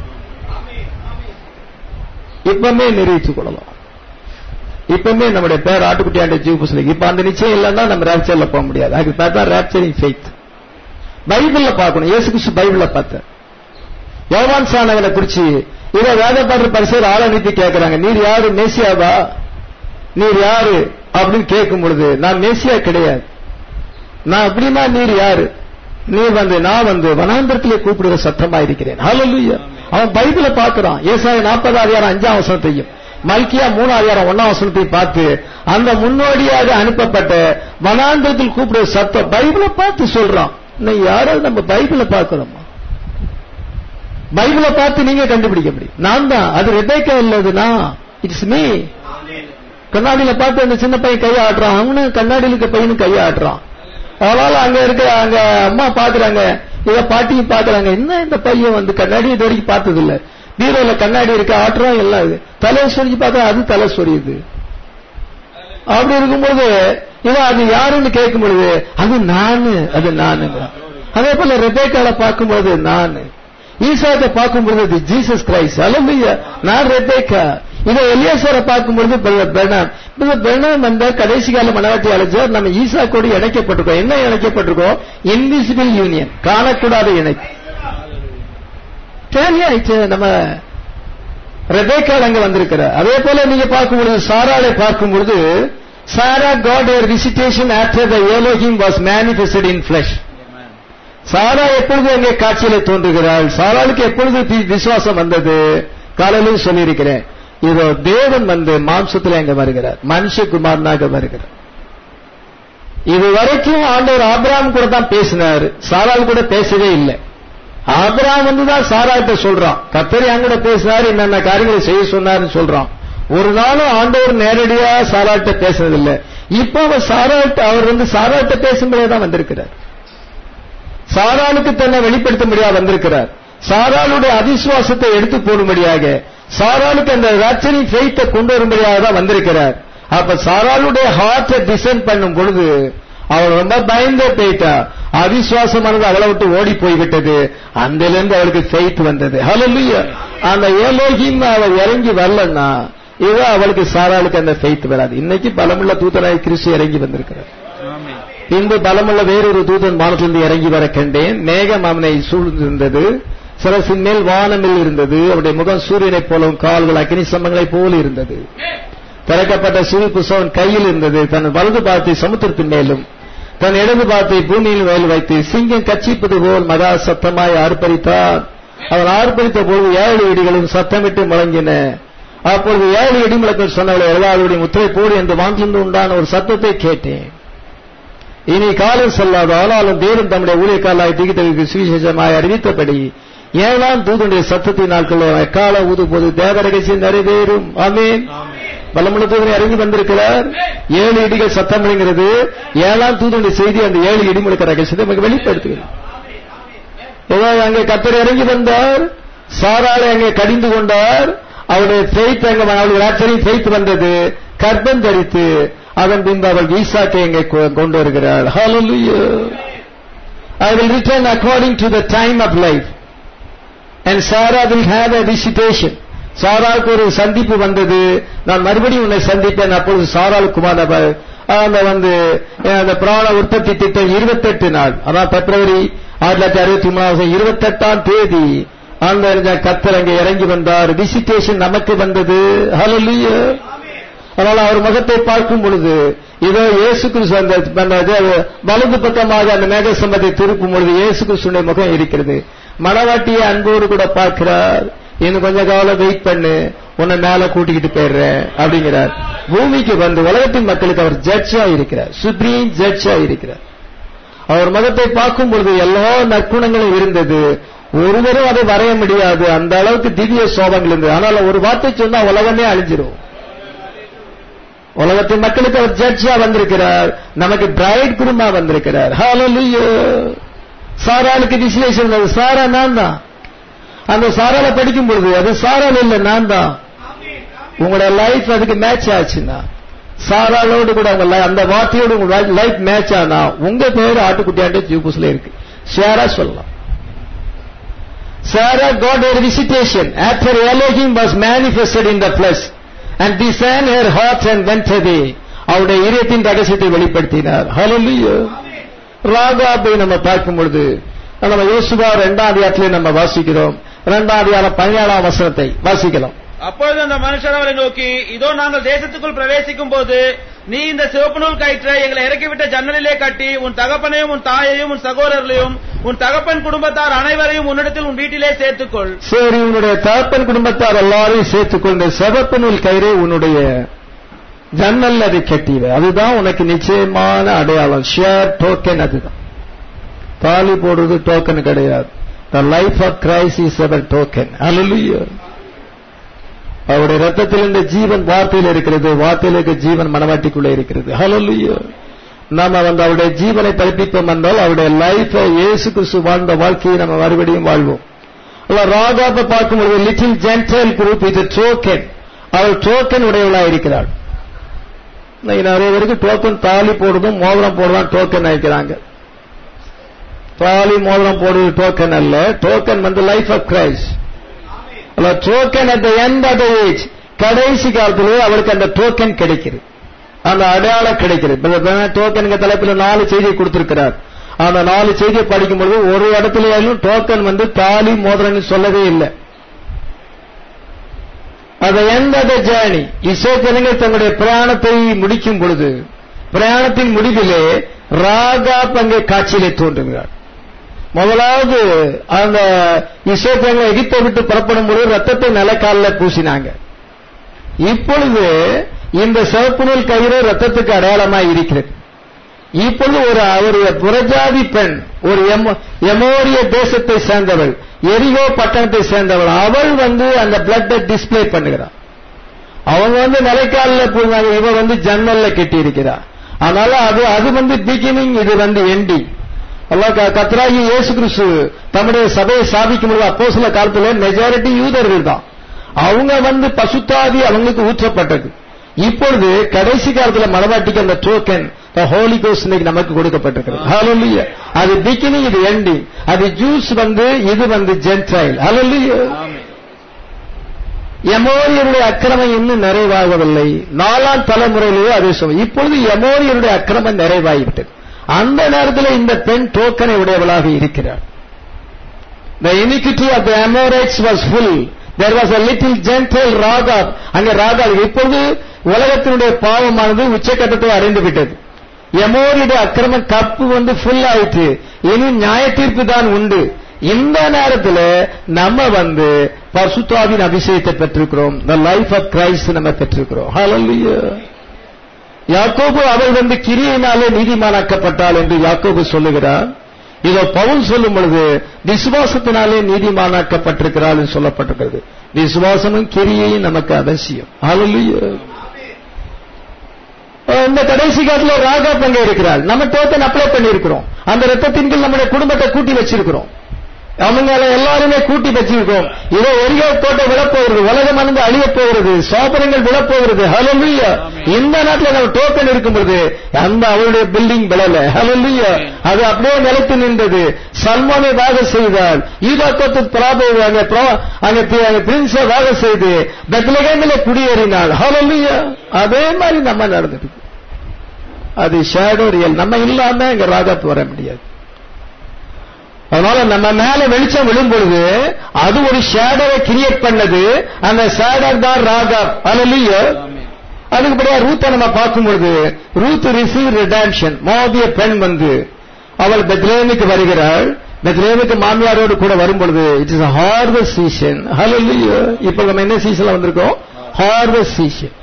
இப்பமே நிரூபித்துக் கொள்ளலாம் இப்பமே நம்முடைய பேர் ஆட்டுக்குட்டியாண்ட ஜீவ் புசல் இப்ப அந்த நிச்சயம் இல்லைன்னா நம்ம ரேப்சர்ல போக முடியாது அதுக்கு பார்த்தா ரேப்சரிங் ஃபெய்த் பைபிள்ல பார்க்கணும் இயேசு கிறிஸ்து பைபிள்ல பார்த்தேன் யோவான் சானவனை குறிச்சு இத வேதப்பாடு பரிசர் ஆள் அனுப்பி கேட்கிறாங்க நீர் யாரு மேசியாவா நீர் யாரு அப்படின்னு கேட்கும் பொழுது நான் மேசியா கிடையாது நான் அப்படின்னா நீர் யாரு நீர் வந்து நான் வந்து வனாந்தரத்திலே கூப்பிடுற சத்தமா இருக்கிறேன் ஹalleluya அவன் பைபிளை பார்க்கறான் ஏசாய நாற்பது அதிகாரம் அஞ்சாம் வசனத்தையும் மல்கியா மூணு அதிகாரம் ஒன்னாம் வசனத்தையும் பார்த்து அந்த முன்னோடியாக அனுப்பப்பட்ட வனாந்தரத்தில் கூப்பிடுற சத்தம் பைபிளை பார்த்து சொல்றான் இன்னும் யாராவது நம்ம பைபிளை பார்க்கிறோமா பைபிளை பார்த்து நீங்க கண்டுபிடிக்க முடியும் நான் தான் அது ரெபேக்கா இல்லதுனா இட்ஸ் மீ கண்ணாடியில பார்த்து அந்த சின்ன பையன் கையை ஆட்டுறான் அவனு கண்ணாடியில் இருக்க பையனும் கையை ஆட்டுறான் அதனால அங்க இருக்க அங்க அம்மா பாக்குறாங்க இத பாட்டியும் பாக்குறாங்க என்ன இந்த பையன் வந்து கண்ணாடி இது வரைக்கும் பார்த்தது இல்ல பீரோல கண்ணாடி இருக்கு ஆட்டுறோம் எல்லாம் இது தலை சொரிஞ்சு பார்த்தா அது தலை சொரியுது அப்படி இருக்கும்போது இவன் அது யாருன்னு கேட்கும் பொழுது அது நானு அது நானுங்க அதே போல ரெபேக்கால பார்க்கும்போது நானு ஈசாத்தை பார்க்கும்போது அது ஜீசஸ் கிரைஸ்ட் அல்ல நான் ரெபேக்கா இதை எலியாசரை பார்க்கும்பொழுது பெர்னாம் பெர்னாம் வந்த கடைசி கால மனவாட்டி அழைச்சார் நம்ம ஈசா கூட இணைக்கப்பட்டிருக்கோம் என்ன இணைக்கப்பட்டிருக்கோம் இன்விசிபிள் யூனியன் காணக்கூடாத இணைப்பு ஆயிடுச்சு நம்ம ரெபேக்கால் அங்க வந்திருக்கிறார் அதே போல நீங்க பார்க்கும் பொழுது சாராளை பார்க்கும் பொழுது Sarah got her visitation after the Elohim was manifested in flesh Sarah எப்பொழுது அங்கே காட்சியில தோன்றுகிறாள் சாராளுக்கு எப்பொழுது தி- விசுவாசம் வந்தது காலையிலும் சொல்லியிருக்கிறேன் இதோ தேவன் வந்து மாம்சத்தில் அங்க வருகிறார் மனுஷகுமாரனாக வருகிறார் இது வரைக்கும் ஆண்டவர் ஆபிரகாம் கூட தான் பேசினார் சாராள் கூட பேசவே இல்லை ஆபிரகாம் வந்து தான் சாராட்ட சொல்றான் கத்தரி என் கூட பேசினார் என்னென்ன காரியங்களை செய்ய சொன்னார்னு சொல்றான் ஒரு நாளும் ஆண்டவர் நேரடியா சாராட்ட பேசினதில்லை இப்ப அவர் சாராட்ட அவர் வந்து சாராட்ட பேசும்போதே தான் வந்திருக்கிறார் சாராளுக்கு தன்னை வெளிப்படுத்த முடியாது வந்திருக்கிறார் சாராளுடைய அவிசுவாசத்தை எடுத்து போடும்படியாக சாராளுக்கு அந்த ராட்சரின் ஃபெய்த்தை கொண்டு வரும்படியாக தான் வந்திருக்கிறார் அப்ப சாராளுடைய ஹார்ட்டை டிசைன் பண்ணும் பொழுது அவள் ரொம்ப பயந்தே போயிட்டா அவிசுவாசமானது அவளை விட்டு ஓடி போய்விட்டது அந்திலிருந்து அவளுக்கு ஃபெய்த் வந்தது ஹalleluya அந்த ஏலோகிம் அவள் இறங்கி வரலன்னா இவ அவளுக்கு சாராளுக்கு அந்த ஃபெய்த் வராது இன்னைக்கு பலமுள்ள தூதனாய் கிறிஸ்து இறங்கி வந்திருக்கிறார் பின்பு பலமுள்ள வேறொரு தூதன் வானத்திலிருந்து இறங்கி வர கண்டேன் மேகம் அவனை சூழ்ந்திருந்தது சிரசின் மேல் வானமில் இருந்தது அவருடைய முகம் சூரியனைப் போலவும் கால்கள் அக்னி சம்பங்களைப் போல இருந்தது திறக்கப்பட்ட சிறு புஸ்தகம் கையில் இருந்தது தன் வலது பாகத்தை சமுத்திரத்தின் மேலும் தன் இடது பாத்தை பூமியில் மேல் வைத்து சிங்கம் கச்சிப்பது போல் மகா சத்தமாய் ஆர்ப்பரித்தான் அவன் ஆர்ப்பரித்த பொழுது ஏழு இடிகளும் சத்தமிட்டு முழங்கின அப்பொழுது ஏழு இடிமுழக்கம் சொன்னவளை எல்லாருடைய முத்திரை போடு என்று வாங்கிந்து உண்டான ஒரு சத்தத்தை கேட்டேன் இனி காலம் செல்லாது ஆனாலும் தேவன் தம்முடைய ஊழியக்காலாய் திகித்தலுக்கு சுவிசேஷமாய் அறிவித்தபடி ஏழாம் தூதனுடைய சத்தத்தின் நாட்கள் எக்கால ஊது போது தேவ ரகசியம் நிறைவேறும் ஆமீன் பலமுள்ள தூதனை இறங்கி வந்திருக்கிறார் ஏழு இடிகள் சத்தம் விழுங்கிறது ஏழாம் தூதனுடைய செய்தி அந்த ஏழு இடிமுழுக்க ரகசியத்தை நமக்கு வெளிப்படுத்துகிறது ஏதோ அங்கே கத்தர் இறங்கி வந்தார் சாராளை அங்கே கடிந்து கொண்டார் அவருடைய ஃபெய்த் அங்க அவளுடைய ஆச்சரியம் ஃபெய்த் வந்தது கர்ப்பம் தரித்து அதன் பின்பு அவள் ஈசாக்கை இங்கே கொ- கொண்டு வருகிறாள் Hallelujah. I will return according to the time of life. And Sarah will have a visitation. சாராவுக்கு ஒரு சந்திப்பு வந்தது நான் மறுபடியும் உன்னை சந்திப்பேன் அப்பொழுது சாராளுக்கு குமாரவர் அந்த வந்து அஹ், அந்த பிராண உற்பத்தி திட்டம் இருபத்தெட்டு நாள் அதான் பிப்ரவரி ஆயிரத்தி தொள்ளாயிரத்தி அறுபத்தி மூணாவது இருபத்தெட்டாம் தேதி அந்த கத்தர் அங்கே இறங்கி வந்தார் விசிட்டேஷன் நமக்கு வந்தது ஹalleluya அதனால அவர் முகத்தை பார்க்கும் பொழுது இதோ இயேசு கிறிஸ்து அந்த அந்த இது வலது பக்கமாக அந்த மேகசம்பத்தை திருப்பும் பொழுது இயேசு கிறிஸ்துடைய முகம் இருக்கிறது மணவாட்டியை அன்போடு கூட பார்க்கிறார் இன்னும் கொஞ்ச காலம் வெயிட் பண்ணு உன்னை மேல கூட்டிக்கிட்டு போயிடுறேன் அப்படிங்கிறார் பூமிக்கு வந்து உலகத்தின் மக்களுக்கு அவர் ஜட்ஜா இருக்கிறார் சுப்ரீம் ஜட்ஜா இருக்கிறார் அவர் முகத்தை பார்க்கும் பொழுது எல்லா நற்குணங்களும் இருந்தது ஒருவரும் அதை வரைய முடியாது அந்த அளவுக்கு திவ்ய சோபங்கள் இருந்தது ஆனால் ஒரு வார்த்தை சொன்னா உலகமே அழிஞ்சிரும் உலகத்தின் மக்களுக்கு அவர் ஜட்ஜா வந்திருக்கிறார் நமக்கு பிரைட் குருமா வந்திருக்கிறார் ஹalleluya சாராளுக்கு விசேஷம் இருந்தது சாரா நான் தான் அந்த சாரால படிக்கும் பொழுது அது சாரால் இல்ல நான் தான் உங்களோட லைஃப் அதுக்கு மேட்ச் ஆச்சுன்னா சாராளோடு கூட உங்க li- அந்த வார்த்தையோடு உங்க லைஃப் மேட்ச் ஆனா உங்க பேர் ஆட்டுக்குட்டியாண்டு ஜூபுஸ்ல இருக்கு ஷேரா சொல்லலாம் Sarah got her visitation after Elohim was manifested in the flesh and discerned her heart and went away. அவருடைய இதயத்தின் ரகசியத்தை வெளிப்படுத்தினார் ஹalleluya ராகாபை நம்ம பார்க்கும் பொழுது நம்ம யோசுவா இரண்டாம் அதிகாரத்திலே நம்ம வாசிக்கிறோம் இரண்டாம் அதிகாரம் பதினேழாம் வசனத்தை வாசிக்கலாம் அப்பொழுது அந்த மனுஷர் அவரை நோக்கி இதோ நாங்கள் தேசத்துக்குள் பிரவேசிக்கும் போது நீ இந்த சிவப்பு நூல் கயிற்றை எங்களை இறக்கிவிட்ட ஜன்னலிலே கட்டி உன் தகப்பனையும் உன் தாயையும் உன் சகோதரர்களையும் உன் தகப்பன் குடும்பத்தார் அனைவரையும் உன்னிடத்தில் உன் வீட்டிலே சேர்த்துக்கொள் சரி உன்னுடைய தகப்பன் குடும்பத்தார் எல்லாரையும் சேர்த்துக்கொண்டு சிவப்பு நூல் கயிறை உன்னுடைய ஜன்னல் அதை கட்டிவை அதுதான் உனக்கு நிச்சயமான அடையாளம் ஷேர் டோக்கன் அதுதான் தாலி போடுறது டோக்கன் கிடையாது the life of Christ is அவர் டோக்கன் Hallelujah. அவருடைய ரத்தத்தில் இந்த ஜீவன் வார்த்தையில் இருக்கிறது வார்த்தையில் இருக்க ஜீவன் மனவாட்டிக்குள்ளே இருக்கிறது Hallelujah. நாம வந்து அவருடைய ஜீவனை படிப்பிப்போம் என்றால் அவருடைய லைஃபை இயேசு கிறிஸ்து வாழ்ந்த வாழ்க்கையை நம்ம மறுபடியும் வாழ்வோம் அல்ல ராகாப்பை பார்க்கும்போது லிட்டில் ஜென்டல் குரூப் இது டோக்கன் அவள் டோக்கன் உடையவளா இருக்கிறாள் இன்னைக்கு நிறைய பேருக்கு டோக்கன் தாலி போடுறதும் மோதிரம் போடுறதும் டோக்கன் ஆயிக்கிறாங்க தாலி மோதிரம் போடுறது டோக்கன் அல்ல டோக்கன் வந்து லைஃப் ஆஃப் கிரைஸ்ட் அல்ல token at the end of the age கடைசி காலத்திலே அவளுக்கு அந்த டோக்கன் கிடைக்குது அந்த அடையாளம் கிடைக்கிறது டோக்கனுங்க தலைப்புல நாலு செய்தி கொடுத்திருக்கிறார் அந்த நாலு செய்தியை படிக்கும் பொழுது ஒரு இடத்துலயும் டோக்கன் வந்து தாலி மோதிரன்னு சொல்லவே இல்லை அந்த எந்த த ஜேர்னி இசைக்கலைஞர் தங்களுடைய பிரயாணத்தை முடிக்கும் பொழுது பிரயாணத்தின் முடிவிலே ராகா பங்கை காட்சியிலே தோன்றுகிறார் முதலாவது அந்த இசைக்கலைஞர் எகிப்தை விட்டு புறப்படும் பொழுது ரத்தத்தை நிலக்காலில் பூசினாங்க இப்பொழுது இந்த சிவப்பு நூல் கயிறு ரத்தத்துக்கு அடையாளமாய் இருக்கிறது இப்பொழுது ஒரு ஒரு புறஜாதி பெண் ஒரு எமோ- எமோரிய தேசத்தை சேர்ந்தவள் எரிகோ பட்டணத்தை சேர்ந்தவள் அவள் வந்து அந்த பிளட்டை டிஸ்ப்ளே பண்ணுகிறாள் அவங்க வந்து நிலைக்காலில் போடுவாங்க இவ வந்து ஜன்னல்ல கட்டி இருக்கிறா அதனால அது அது வந்து பிகினிங் இது வந்து எண்டிங் அல்லாஹ் க- கர்த்தராகி இயேசு கிறிஸ்து தம்முடைய சபையை சாதிக்கும் பொழுது அப்போ சில காலத்துல மெஜாரிட்டி யூதர்கள் தான் அவங்க வந்து பசுத்தாதி அவங்களுக்கு ஊற்றப்பட்டது இப்பொழுது கடைசி காலத்துல மனவாட்டிக்கு அந்த டோக்கன் ஹோலி கோஸ் இன்னைக்கு நமக்கு கொடுக்கப்பட்டிருக்கிறது Hallelujah. அது பிகினிங் இது எண்டிங் அது ஜூஸ் வந்து இது வந்து ஜென்டைல் Hallelujah. எமோரியருடைய அக்கிரமம் இன்னும் நிறைவாகவில்லை நாலாம் தலைமுறையிலேயே அதே சொல்லும் இப்பொழுது எமோரியருடைய அக்கிரமம் நிறைவாகிவிட்டது அந்த நேரத்தில் இந்த பெண் டோக்கனை உடையவளாக இருக்கிறார் The iniquity of the Amorites was full. There was a little gentle Ragab. அங்கே ராகாப் இப்பொழுது உலகத்தினுடைய பாவமானது உச்சக்கட்டத்தை அடைந்து விட்டது எமோரிட அக்கிரம கப்பு வந்து ஃபுல் ஆயிட்டு இனி நியாய தீர்ப்பு தான் உண்டு இந்த நேரத்துல நம்ம வந்து பசுத்தாவின் அபிஷேகத்தை பெற்றிருக்கிறோம் the லைஃப் ஆஃப் கிரைஸ்ட் நம்ம பெற்றிருக்கிறோம் ஹalleluya யாக்கோபு அவள் வந்து கிரியினாலே நீதிமானாக்கப்பட்டாள் என்று யாக்கோபு சொல்லுகிறார் இதோ பவுல் சொல்லும் பொழுது விசுவாசத்தினாலே நீதிமானாக்கப்பட்டிருக்கிறாள் என்று சொல்லப்பட்டிருக்கிறது விசுவாசமும் கிரியையும் நமக்கு அவசியம் ஹalleluya இந்த கடைசி காலத்துல ராகா பங்க இருக்கிறாள் நம்ம டோக்கன் அப்ளை பண்ணியிருக்கிறோம் அந்த ரத்தத்தின் கீழ் நம்முடைய குடும்பத்தை கூட்டி வச்சிருக்கிறோம் அவங்கள எல்லாருமே கூட்டி வச்சிருக்கோம் இதோ ஒரியா கோட்டை விழப்போகிறது உலகம் அணிந்து அழியப் போகிறது சோபனங்கள் விழப்போகிறது ஹலலுயா இந்த நாட்டில் நம்ம டோக்கன் இருக்கும் பொழுது அந்த அவருடைய பில்டிங் விழல ஹலலுயா அது அப்படியே நிலைத்து நின்றது சல்மானை வாக செய்தால் ஈராக்கத்து பிராபை அங்க பிரா- அங்க பி- அங்க பிரின்ஸை வாக செய்து பெத்லகேமில குடியேறினாள் ஹலலுயா அதே மாதிரி நம்ம நடந்துட்டு அது ஷேடோ ரியல் நம்ம இல்லாம இங்க ராகாத்து வர முடியாது அதனால நம்ம மேல வெளிச்சம் விழும் பொழுது அது ஒரு ஷேடோவை கிரியேட் பண்ணது அந்த ஷேடர் தான் ராகா அல்ல அதுக்குப்படியா ரூத்தை நம்ம பார்க்கும் பொழுது ரூத் ரிசீவ் ரிடாம்ஷன் மோதிய பெண் வந்து அவள் பெத்லேமுக்கு வருகிறாள் பெத்லேமுக்கு மாமியாரோடு கூட வரும் பொழுது it is harvest season hallelujah இப்ப நம்ம என்ன சீசன்ல வந்திருக்கோம் ஹார்வெஸ்ட் சீசன்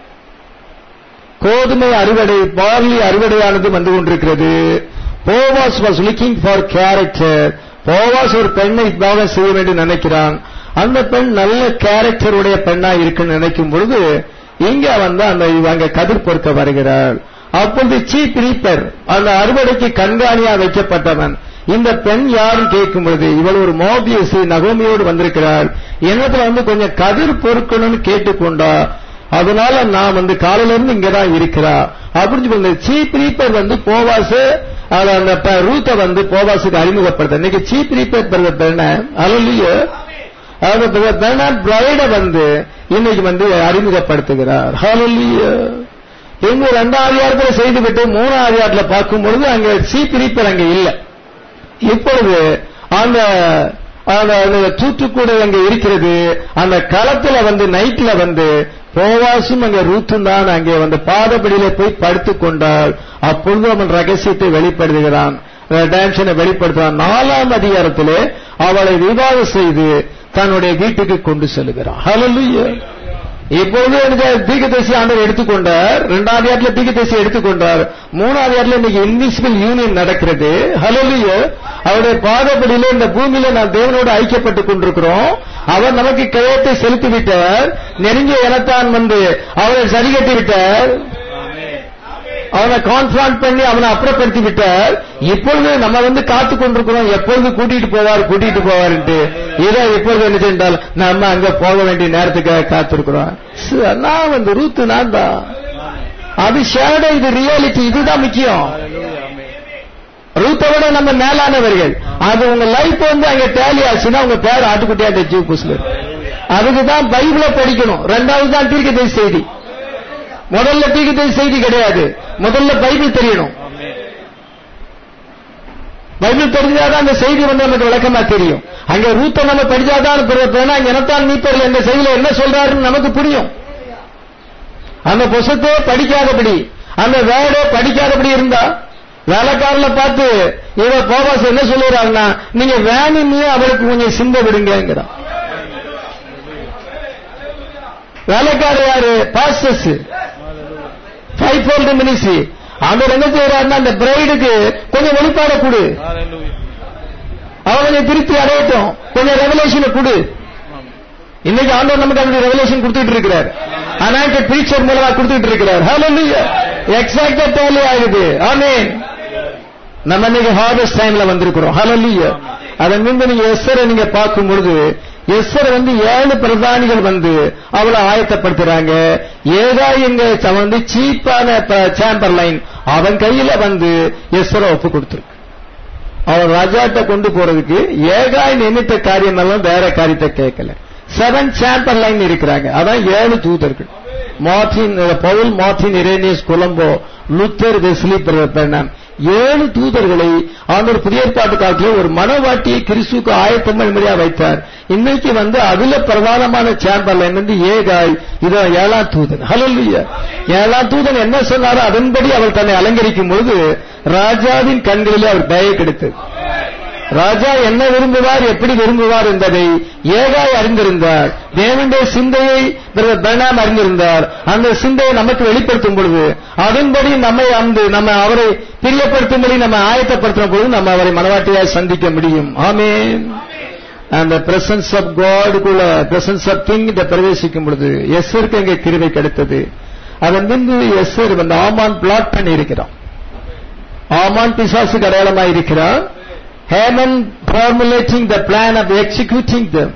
கோதுமை அறுவடை பார்லி அறுவடையானது வந்து கொண்டிருக்கிறது Boaz was looking for character Boaz ஒரு பெண்ணை பாவம் செய்ய வேண்டும் நினைக்கிறான் அந்த பெண் நல்ல கேரக்டர் உடைய பெண்ணா இருக்குன்னு நினைக்கும் பொழுது இங்க வந்து அந்த அங்க கதிர் பொறுக்க வருகிறாள் அப்பொழுது சீப் ரீப்பர் அந்த அறுவடைக்கு கண்காணியா வைக்கப்பட்டவன் இந்த பெண் யாரும் கேட்கும் பொழுது இவள் ஒரு மோபியஸ் நகோமியோடு வந்திருக்கிறாள் என்னத்துல வந்து கொஞ்சம் கதிர் பொறுக்கணும்னு கேட்டுக்கொண்டா அதனால நான் வந்து காலையில இருந்து இங்கதான் இருக்கிறா அப்படின்னு சொல்லி சீப் ரீப்பர் வந்து போவாசு அது அந்த ப- ரூத்தை வந்து போவாசுக்கு அறிமுகப்படுத்த இன்னைக்கு சீப் ரீப்பர் பெண்ண அலுலிய பிரைட வந்து இன்னைக்கு வந்து அறிமுகப்படுத்துகிறார் ஹalleluya எங்க ரெண்டாவது அதிகாரத்துல செய்துவிட்டு மூணாவது அதிகாரத்துல பார்க்கும் பொழுது அங்க சீப் ரீப்பர் அங்க இல்ல இப்பொழுது அந்த அந்த அந்த தூத்துக்குடி அங்க இருக்கிறது அந்த களத்துல வந்து நைட்ல வந்து போவாசும் அங்க ரூத்தும் தான் அங்கே வந்து பாதப்படியில போய் படுத்துக் கொண்டால் அப்பொழுது அவன் ரகசியத்தை வெளிப்படுத்துகிறான் டான்ஷனை வெளிப்படுத்துகிறான் நாலாம் அதிகாரத்திலே அவளை விவாதம் செய்து தன்னுடைய வீட்டுக்கு கொண்டு செல்கிறான் ஹalleluya இப்பொழுது எனக்கு தீகதேசி ஆண்டவர் எடுத்துக்கொண்டார் இரண்டாவது இடத்துல தீகதேசி எடுத்துக்கொண்டார் மூணாவது இடத்துல இன்னைக்கு இன்விசிபிள் யூனியன் நடக்கிறது ஹலோலிய அவருடைய பாதப்படியில இந்த பூமியில நான் தேவனோடு ஐக்கியப்பட்டுக் கொண்டிருக்கிறோம் அவர் நமக்கு கிழத்தை செலுத்தி விட்டார் நெருங்கிய இனத்தான் வந்து அவரை சரிகட்டி விட்டார் அவனை கான்ஃபிரான்ட் பண்ணி அவனை அப்புறப்படுத்தி விட்டார் இப்பொழுது நம்ம வந்து காத்து கொண்டிருக்கிறோம் எப்பொழுது கூட்டிட்டு போவார் கூட்டிட்டு போவார்ன்ட்டு இதை இப்பொழுது என்ன சென்றால் நம்ம அங்க போக வேண்டிய நேரத்துக்காக காத்திருக்கிறோம் சு- நான் வந்து ரூத்து நான் தான் அது ஷேடோ இது ரியாலிட்டி இதுதான் முக்கியம் ரூத்தை விட நம்ம மேலானவர்கள் அது உங்க லைஃப் வந்து அங்க டேலி ஆச்சுன்னா உங்க பேர் ஆட்டுக்குட்டியாட்ட ஜீவ் புஸ்ல அதுக்கு தான் பைபிளை படிக்கணும் ரெண்டாவது தான் தீர்க்கதரிசி செய்தி முதல்ல தீர்க்கதரிசி செய்தி கிடையாது முதல்ல பைபிள் தெரியணும் பைபிள் தெரிஞ்சாதான் அந்த செய்தி வந்து நமக்கு விளக்கமா தெரியும் அங்க ரூத்தை நம்ம படிச்சாதான் பிறப்பேனா எனத்தான் மீட்டர்ல இந்த செய்தியில என்ன சொல்றாருன்னு நமக்கு புரியும் அந்த புஸ்தத்தை படிக்காதபடி அந்த வேர்டை படிக்காதபடி இருந்தா வேலைக்காரல பார்த்து இவ போவாஸ் என்ன சொல்லுறாங்கன்னா நீங்க வேணும்னு அவளுக்கு கொஞ்சம் சிந்த விடுங்கிறான் வேலைக்காரர் யாரு பாஸ்டர்ஸ் ஃபைவ் ஃபோல்டு மினிஸ்ட்ரி அவர் என்ன செய்யறாருன்னா அந்த பிரைடுக்கு கொஞ்சம் வெளிப்பாட கொடு அவங்களை திருப்தி அடையட்டும் கொஞ்சம் ரெவலேஷனை கொடு இன்னைக்கு ஆண்டவர் நமக்கு அந்த ரெவலேஷன் கொடுத்துட்டு இருக்கிறார் அனாயிட்டட் பிரீச்சர் மூலமா கொடுத்துட்டு இருக்கிறார் ஹalleluya எக்ஸாக்ட்டா டேலி ஆகுது ஆமென் நம்ம இன்னைக்கு ஹார்வெஸ்ட் டைம்ல வந்திருக்கிறோம் ஹalleluya அதன் முன்பு நீங்க எஸ்ஸரை நீங்க பார்க்கும் பொழுது எஸ்ஸர் வந்து ஏழு பிரதானிகள் வந்து அவளை ஆயத்தப்படுத்துறாங்க ஏதா எங்க வந்து சீப்பான சாம்பர் லைன் அவன் கையில வந்து எஸ்ஸரை ஒப்பு கொடுத்துருக்கு அவன் ராஜாட்ட கொண்டு போறதுக்கு ஏகாய் நியமித்த காரியம் எல்லாம் வேற காரியத்தை கேட்கல செவன் சாம்பர் லைன் இருக்கிறாங்க அதான் ஏழு தூதர்கள் மார்டின் பவுல் Martin Irenaeus Columba Luther Wesley Branham ஏழு தூதர்களை ஆண்டவர் புதிய ஏற்பாட்டு காலத்திலே ஒரு மனவாட்டியை கிறிஸ்துக்கு ஆயத்தம் என்பதையா வைத்தார் இன்னைக்கு வந்து அதுல பிரதானமான சாம்பர்ல வந்து ஏகாய் இதோ ஏழாம் தூதன் ஹalleluya ஏழாம் தூதன் என்ன சொன்னாரோ அதன்படி அவள் தன்னை அலங்கரிக்கும் பொழுது ராஜாவின் கண்களிலே அவர் தயை கிடைத்தது ராஜா என்ன விரும்புவார் எப்படி விரும்புவார் என்பதை ஏகாய் அறிந்திருந்தார் தேவனுடைய சிந்தையை பிரதர் பிரணாம் அறிந்திருந்தார் அந்த சிந்தையை நமக்கு வெளிப்படுத்தும் பொழுது அதன்படி நம்மை அந்த நம்ம அவரை பிரியப்படுத்தும்படி நம்ம ஆயத்தப்படுத்தும் பொழுது நம்ம அவரை மனவாட்டியாய் சந்திக்க முடியும் ஆமென் அந்த பிரசன்ஸ் ஆஃப் காடுக்குள்ள பிரசன்ஸ் ஆஃப் கிங் இதை பிரவேசிக்கும் பொழுது எஸ்ஸருக்கு அங்கே கிருவை கிடைத்தது அதன் பின்பு எஸ்ஸர் வந்து ஆமான் பிளாட் பண்ணி இருக்கிறான் ஆமான் பிசாசுக்கு அடையாளமாக இருக்கிறான் Haman formulating the plan of executing them.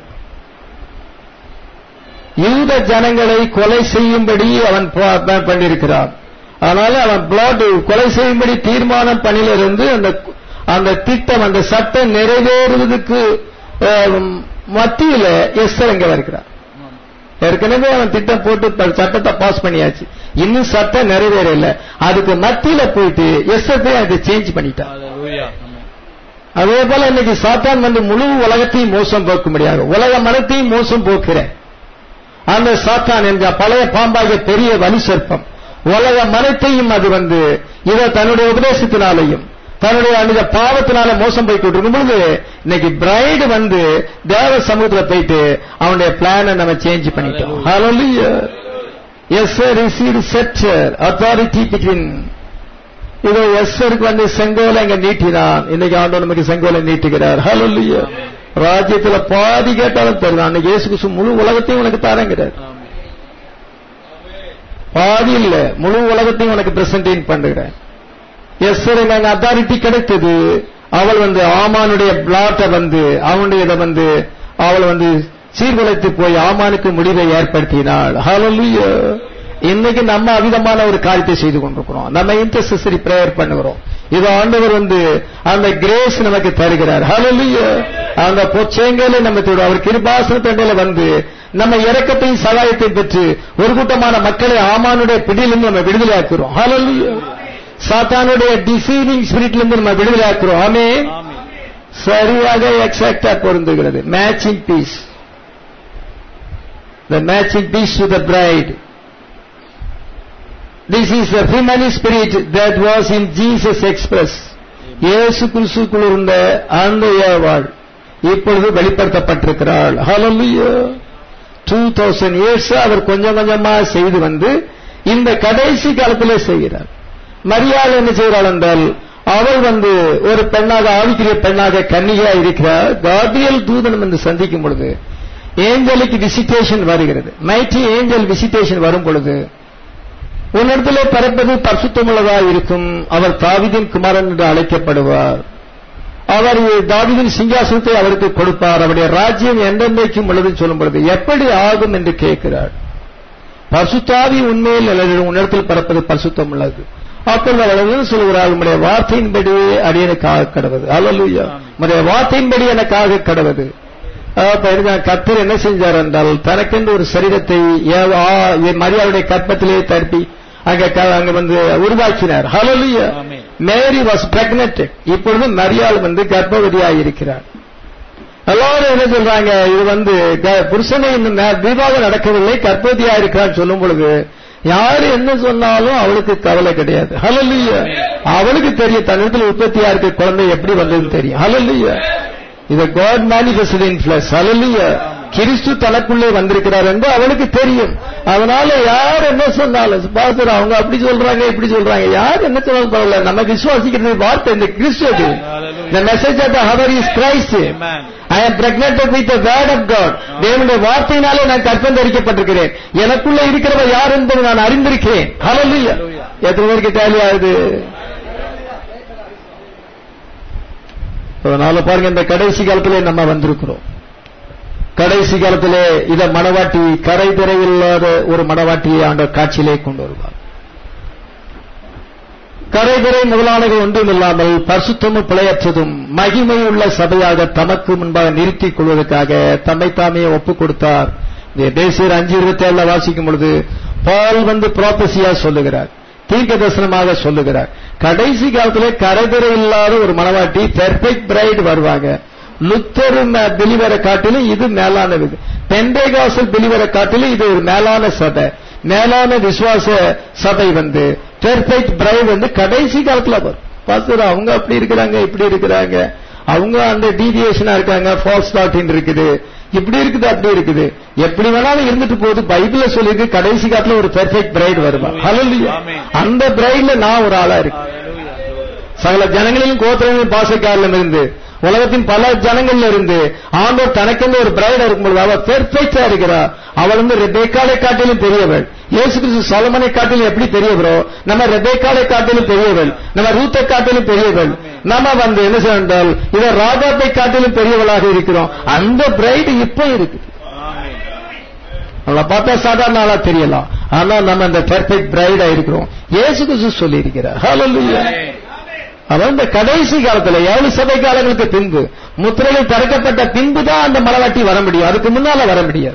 யூத ஜனங்களை கொலை செய்யும்படி அவன் ப- பண்ணியிருக்கிறான் அதனால அவன் பிளாட் கொலை செய்யும்படி தீர்மானம் பண்ணிலிருந்து அந்த அந்த திட்டம் அந்த சட்டம் நிறைவேறுவதற்கு அஹ், மத்தியில எஸ்தர் அங்க வருகிறார் ஏற்கனவே அவன் திட்டம் போட்டு ப- சட்டத்தை பாஸ் பண்ணியாச்சு இன்னும் சட்டம் நிறைவேறல அதுக்கு மத்தியில போயிட்டு எஸ்தர் போய் அதை சேஞ்ச் பண்ணிட்டான் அதே போல இன்னைக்கு சாத்தான் வந்து முழு உலகத்தையும் மோசம் போக்க முடியாது உலக மனத்தையும் மோசம் போக்குறேன் அந்த சாத்தான் என்ற பழைய பாம்பாகிய பெரிய வலி சர்ப்பம் உலக மனத்தையும் அது வந்து இதை தன்னுடைய உபதேசத்தினாலையும் தன்னுடைய அந்த பாவத்தினால மோசம் போய் கொண்டிருக்கும் பொழுது இன்னைக்கு பிரைடு வந்து தேவ சமூகத்துல போயிட்டு அவனுடைய பிளானை நம்ம சேஞ்ச் பண்ணிட்டோம் Hallelujah. Yes, sir, received scepter, authority between இதோ எஸ்ஸருக்கு வந்து செங்கோலை இங்க நீட்டினான் இன்னைக்கு ஆண்டவர் நமக்கு செங்கோலை நீட்டுகிறார் ஹalleluya ராஜ்யத்துல பாதி கேட்டாலும் தருவான் அன்னைக்கு இயேசு கிறிஸ்து முழு உலகத்தையும் உனக்கு தரங்கிறார் பாதி இல்ல முழு உலகத்தையும் உனக்கு பிரசன்டிங் பண்ணுகிறேன் எஸ்ஸருக்கு அங்க அத்தாரிட்டி கிடைத்தது அவள் வந்து ஆமானுடைய பிளாட்டை வந்து அவனுடைய இதை வந்து அவள் வந்து சீர்குலைத்து போய் ஆமானுக்கு முடிவை ஏற்படுத்தினாள் ஹalleluya இன்னைக்கு நம்ம அவிதமான ஒரு காரியத்தை செய்து கொண்டிருக்கிறோம் நம்ம இன்டர்செசரி பிரேயர் பண்ணுகிறோம் இது ஆண்டவர் வந்து அந்த கிரேஸ் நமக்கு தருகிறார் ஹalleluya அந்த பொச்சேங்கல நம்ம தொடு அவர் கிருபாசன தண்டையில வந்து நம்ம இரக்கத்தையும் சகாயத்தையும் பெற்று ஒரு கூட்டமான மக்களை ஆமானுடைய பிடியிலிருந்து நம்ம விடுதலையாக்குறோம் ஹalleluya சாத்தானுடைய டிசீவிங் ஸ்பிரிட்ல இருந்து நம்ம விடுதலையாக்குறோம் ஆமே சரியாக எக்ஸாக்டா பொருந்துகிறது matching piece the matching piece to the bride This is the human spirit that was in Jesus express. இயேசு கிறிஸ்துக்குள் இருந்த அந்த ஏவாள் இப்பொழுது வெளிப்படுத்தப்பட்டிருக்கிறாள் ஹalleluya 2000 இயர்ஸ் அவர் கொஞ்சம் கொஞ்சமா செய்து வந்து இந்த கடைசி காலத்திலே செய்கிறார் மரியாள் என்ன செய்கிறாள் என்றால் அவள் வந்து ஒரு பெண்ணாக ஆவிக்குரிய பெண்ணாக கன்னிகையா இருக்கிறார் கார்டியல் தூதனம் என்று சந்திக்கும் பொழுது ஏஞ்சலுக்கு விசிட்டேஷன் வருகிறது மைட்டி ஏஞ்சல் விசிட்டேஷன் வரும் பொழுது உன்னிடத்திலே பிறப்பது பரிசுத்தமுள்ளதா இருக்கும் அவர் தாவிதின் குமாரன் என்று அழைக்கப்படுவார் அவர் தாவிதின் சிங்காசனத்தை அவருக்கு கொடுப்பார் அவருடைய ராஜ்யம் என்றென்றைக்கும் உள்ளதுன்னு சொல்லும் பொழுது எப்படி ஆகும் என்று கேட்கிறார் பரிசுத்தாவி உண்மையில் நிலையில் உன்னிடத்தில் பிறப்பது பரிசுத்தம் உள்ளது அப்பொழுது அவள் சொல்கிறாள் உம்முடைய வார்த்தையின்படி அடியனுக்காக கடவுது அல்லலுயா உம்முடைய வார்த்தையின்படி எனக்காக கடவுது கத்தர் என்ன செஞ்சார் என்றால் தனக்கென்று ஒரு சரீரத்தை மரியாவுடைய கற்பத்திலே தற்பி அங்க அங்க வந்து உருவாக்கினார் ஹலலுயா மேரி வாஸ் பிரெக்னட் இப்பொழுது மரியாள் வந்து கர்ப்பவதியாக இருக்கிறார் எல்லாரும் என்ன சொல்றாங்க இது வந்து புருஷனை இன்னும் விவாதம் நடக்கவில்லை கர்ப்பவதியா இருக்கிறான்னு சொல்லும் பொழுது யாரு என்ன சொன்னாலும் அவளுக்கு கவலை கிடையாது ஹலல்லுயா அவளுக்கு தெரியும் தன்னிடத்தில் உற்பத்தியா இருக்க குழந்தை எப்படி வந்ததுன்னு தெரியும் ஹலல்லுயா இது God manifested in flesh hallelujah கிறிஸ்து தனக்குள்ளே வந்திருக்கிறார் என்று அவனுக்கு தெரியும் அதனால யார் என்ன சொன்னாலும் பாஸ்டர் அவங்க அப்படி சொல்றாங்க இப்படி சொல்றாங்க யார் என்ன சொன்னாலும் பரவாயில்ல நம்ம விசுவாசிக்கிறது வார்த்தை இந்த கிறிஸ்து the message of the hour is Christ I am pregnant with the word of God தேவனுடைய வார்த்தையினாலே நான் கற்பம் தரிக்கப்பட்டிருக்கிறேன் எனக்குள்ள இருக்கிறவர் யார் என்பதை நான் அறிந்திருக்கிறேன் ஹalleluya எத்தனை பேருக்கு டேலி ஆகுது அதனால பாருங்க இந்த கடைசி காலத்திலே நம்ம வந்திருக்கிறோம் கடைசி காலத்திலே இத மணவாட்டி கரை திரையில்லாத ஒரு மணவாட்டியை ஆண்ட காட்சியிலே கொண்டு வருவார் கரைதிரை முதலானது ஒன்றும் இல்லாமல் பரிசுத்தமும் பிழையற்றதும் மகிமை உள்ள சபையாக தமக்கு முன்பாக நிறுத்திக் கொள்வதற்காக தம்மை தாமே ஒப்புக் கொடுத்தார் தேசியர் அஞ்சு இருபத்தி ஏழுல வாசிக்கும் பொழுது பால் வந்து ப்ராபசியா சொல்லுகிறார் தீர்க்க தரிசனமாக சொல்லுகிறார் கடைசி காலத்துல கரைதிரை இல்லாத ஒரு மனவாட்டி பெர்ஃபெக்ட் பிரைட் வருவாங்க லுத்தர் பிலிவரை காட்டிலும் இது மேலானது பெண்டேகாசல் பிலிவரை காட்டிலும் இது ஒரு மேலான சபை மேலான விசுவாச சபை வந்து பெர்ஃபெக்ட் பிரைட் வந்து கடைசி காலத்துல வரும் பாஸ்டர் அவங்க அப்படி இருக்கிறாங்க இப்படி இருக்கிறாங்க அவங்க அந்த டீவியேஷனா இருக்காங்க ஃபால்ஸ் டாக்டின் இருக்குது இப்படி இருக்குது அப்படி இருக்குது எப்படி வேணாலும் இருந்துட்டு போகுது பைபிள்ல சொல்லிருக்கு கடைசி காலத்துல ஒரு பெர்ஃபெக்ட் பிரைட் வருமா ஹalleluya ஆமென். அந்த பிரைட்ல நான் ஒரு ஆளா இருக்கு சகல ஜனங்களிலும் கோத்திரங்களின் பாசக்காரிலும் இருந்து உலகத்தின் பல ஜனங்கள்ல இருந்து ஆண்டவர் தனக்கென்று ஒரு பிரைட் இருக்கும்பொழுது அவள் பெர்ஃபெக்டா இருக்கிறா அவள் வந்து ரெபேக்காலை காட்டிலும் பெரியவள் இயேசு கிறிஸ்து சோலமனை காட்டிலும் எப்படி பெரியவரோ நம்ம ரெபேக்காலை காட்டிலும் பெரியவள் நம்ம ரூத்தை காட்டிலும் பெரியவள் நம்ம வந்து என்ன செய்தால் இவர் ராஜாப்பை காட்டிலும் பெரியவளாக இருக்கிறோம் அந்த பிரைடு இப்ப இருக்கு அவளை பார்த்தா சாதாரண ஆளா தெரியலாம் ஆனா நம்ம அந்த பெர்ஃபெக்ட் பிரைடா இருக்கிறோம் இயேசு கிறிஸ்து சொல்லி இருக்கிறார் ஹalleluya அவன் இந்த கடைசி காலத்துல ஏழு சபை காலங்களுக்கு பின்பு முத்திரைகள் திறக்கப்பட்ட பின்பு தான் அந்த மலவாட்டி வர முடியும் அதுக்கு முன்னால வர முடியாது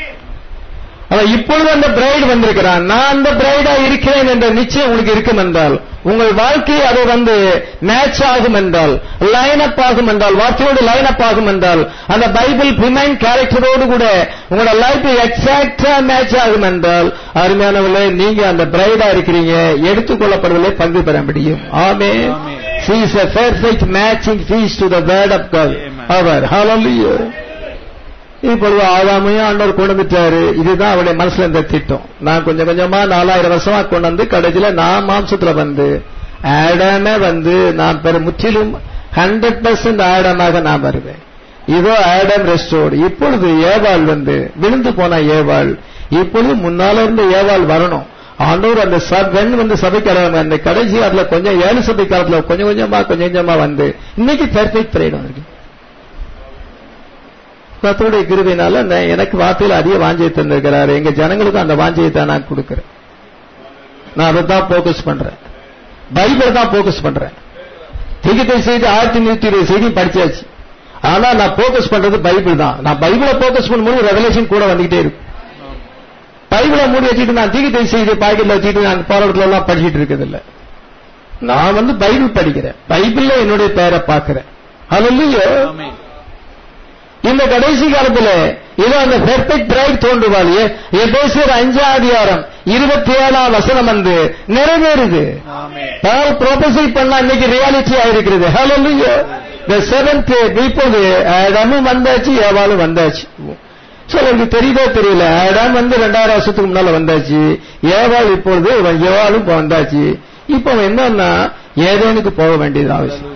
அவன் இப்பொழுது அந்த பிரைடு வந்திருக்கிறான் நான் அந்த பிரைடா இருக்கிறேன் என்ற நிச்சயம் உங்களுக்கு இருக்கும் என்றால் உங்கள் வாழ்க்கை அது வந்து மேட்ச் ஆகும் என்றால் லைன் அப் ஆகும் என்றால் வார்த்தையோடு லைன் அப் ஆகும் என்றால் அந்த பைபிள் பிமைன் கேரக்டரோடு கூட உங்களோட லைஃப் எக்ஸாக்டா மேட்ச் ஆகும் என்றால் அருமையானவர்களே நீங்க அந்த பிரைடா இருக்கிறீங்க எடுத்துக்கொள்ளப்படுவதிலே பங்கு பெற முடியும் ஆமே Amen. She is a perfect matching piece to the word of God. Amen. Our hallelujah. இப்பொழுது ஆதாமையும் ஆண்டவர் கொண்டு வந்துட்டாரு இதுதான் அவருடைய மனசுல இருந்த திட்டம் நான் கொஞ்சம் கொஞ்சமா நாலாயிரம் வருஷமா கொண்டு வந்து கடைசியில நான் மாம்சத்துல வந்து ஆடாமே வந்து நான் பெரு முற்றிலும் ஹண்ட்ரட் பர்சன்ட் ஆடமாக நான் வருவேன் இதோ ஆடம் ரெஸ்டோர்டு இப்பொழுது ஏவாள் வந்து விழுந்து போன ஏவாள் இப்பொழுது முன்னால இருந்த ஏவாள் வரணும் ஆண்டவர் அந்த சபன் வந்து சபைக்காரங்க அந்த கடைசி அதுல கொஞ்சம் ஏழு சபை காலத்துல கொஞ்சம் கொஞ்சமா கொஞ்சம் கொஞ்சமா வந்து இன்னைக்கு பெர்ஃபெக்ட் பிரைடம் இருக்கு கத்தோடைய கிருபையினால நான் எனக்கு வார்த்தையில அதிக வாஞ்சையை தந்திருக்கிறாரு எங்க ஜனங்களுக்கும் அந்த வாஞ்சையை தான் நான் கொடுக்கிறேன் நான் அதை தான் போக்கஸ் பண்றேன் பைபிள் தான் போக்கஸ் பண்றேன் திகித்தை செய்து ஆயிரத்தி நூத்தி இருபது செய்தி படிச்சாச்சு ஆனா நான் போக்கஸ் பண்றது பைபிள் தான் நான் பைபிளை போக்கஸ் பண்ணும்போது ரெவலேஷன் கூட வந்துகிட்டே இருக்கும் பைபிளை மூடி வச்சுட்டு நான் தீகித்தை செய்து பாக்கெட்ல வச்சுட்டு நான் பாடத்துல எல்லாம் படிச்சிட்டு இருக்கிறது நான் வந்து பைபிள் படிக்கிறேன் பைபிள்ல என்னுடைய பெயரை பார்க்கிறேன் ஹalleluya இந்த கடைசி காலத்துல இதோ அந்த பெர்ஃபெக்ட் பிரைட் தோன்றுவாளியே எபேசியர் அஞ்சாம் அதிகாரம் இருபத்தி ஏழாம் வசனம் வந்து நிறைவேறுது பால் ப்ரோபசை பண்ணா இன்னைக்கு ரியாலிட்டி ஆயிருக்கிறது ஹalleluya the seventh இப்போது ஆடாமும் வந்தாச்சு ஏவாளும் வந்தாச்சு சிலருக்கு தெரியுதோ தெரியல ஆடாம் வந்து ரெண்டாயிரம் வருஷத்துக்கு முன்னால வந்தாச்சு ஏவாள் இப்பொழுது ஏவாளும் இப்ப வந்தாச்சு இப்போ என்னன்னா ஏதேனுக்கு போக வேண்டியது அவசியம்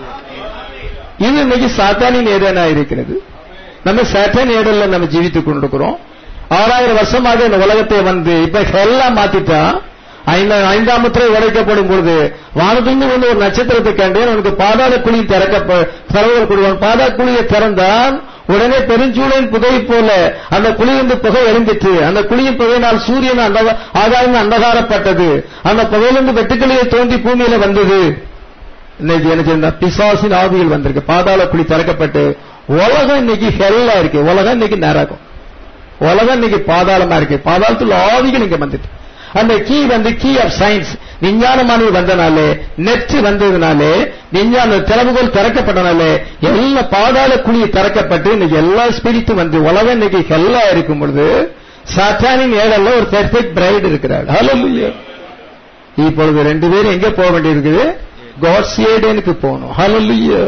இது இன்னைக்கு சாத்தானின் ஏதேனா இருக்கிறது நம்ம சாத்தான் ஏடல்ல நம்ம ஜீவித்துக் கொண்டிருக்கிறோம் ஆறாயிரம் வருஷமாக இந்த உலகத்தை வந்து இப்ப எல்லாம் மாத்திட்டா ஐந்து ஐந்தாம் முத்திரை உடைக்கப்படும் பொழுது வானத்திலிருந்து வந்து ஒரு நட்சத்திரத்தை கண்டேன் உனக்கு பாதாள குழி திறக்க திறவுகள் கொடுவான் பாதாள குழியை திறந்தான் உடனே பெருஞ்சூழலின் புகை போல அந்த குழியிலிருந்து புகை எழும்பிட்டு அந்த குழியின் புகையினால் சூரியன் அந்த ஆகாயம் அந்தகாரப்பட்டது அந்த புகையிலிருந்து வெட்டுக்கிளியை தோண்டி பூமியில வந்தது இன்னைக்கு எனக்கு இந்த பிசாசின் ஆவிகள் வந்திருக்கு பாதாள குழி திறக்கப்பட்டு உலகம் இன்னைக்கு ஹெல்லா இருக்கு உலகம் இன்னைக்கு நேராகும் உலகம் இன்னைக்கு பாதாளமா இருக்கு பாதாளத்துல ஆவிகள் இங்க வந்துட்டு அந்த கீ வந்து கீ ஆஃப் சயின்ஸ் விஞ்ஞானமானது வந்தனாலே நெட் வந்ததுனாலே விஞ்ஞான திறவுகோல் திறக்கப்பட்டனாலே எல்லா பாதாள குழி திறக்கப்பட்டு இன்னைக்கு எல்லா ஸ்பிரிட்டும் வந்து உலகம் இன்னைக்கு ஹெல்லா இருக்கும் பொழுது சாத்தானின் ஏழல்ல ஒரு பெர்ஃபெக்ட் பிரைட் இருக்கிறார் ஹalleluya இப்பொழுது ரெண்டு பேரும் எங்க போக வேண்டியிருக்குது காட்ஸ் ஏடனுக்கு போகணும் ஹalleluya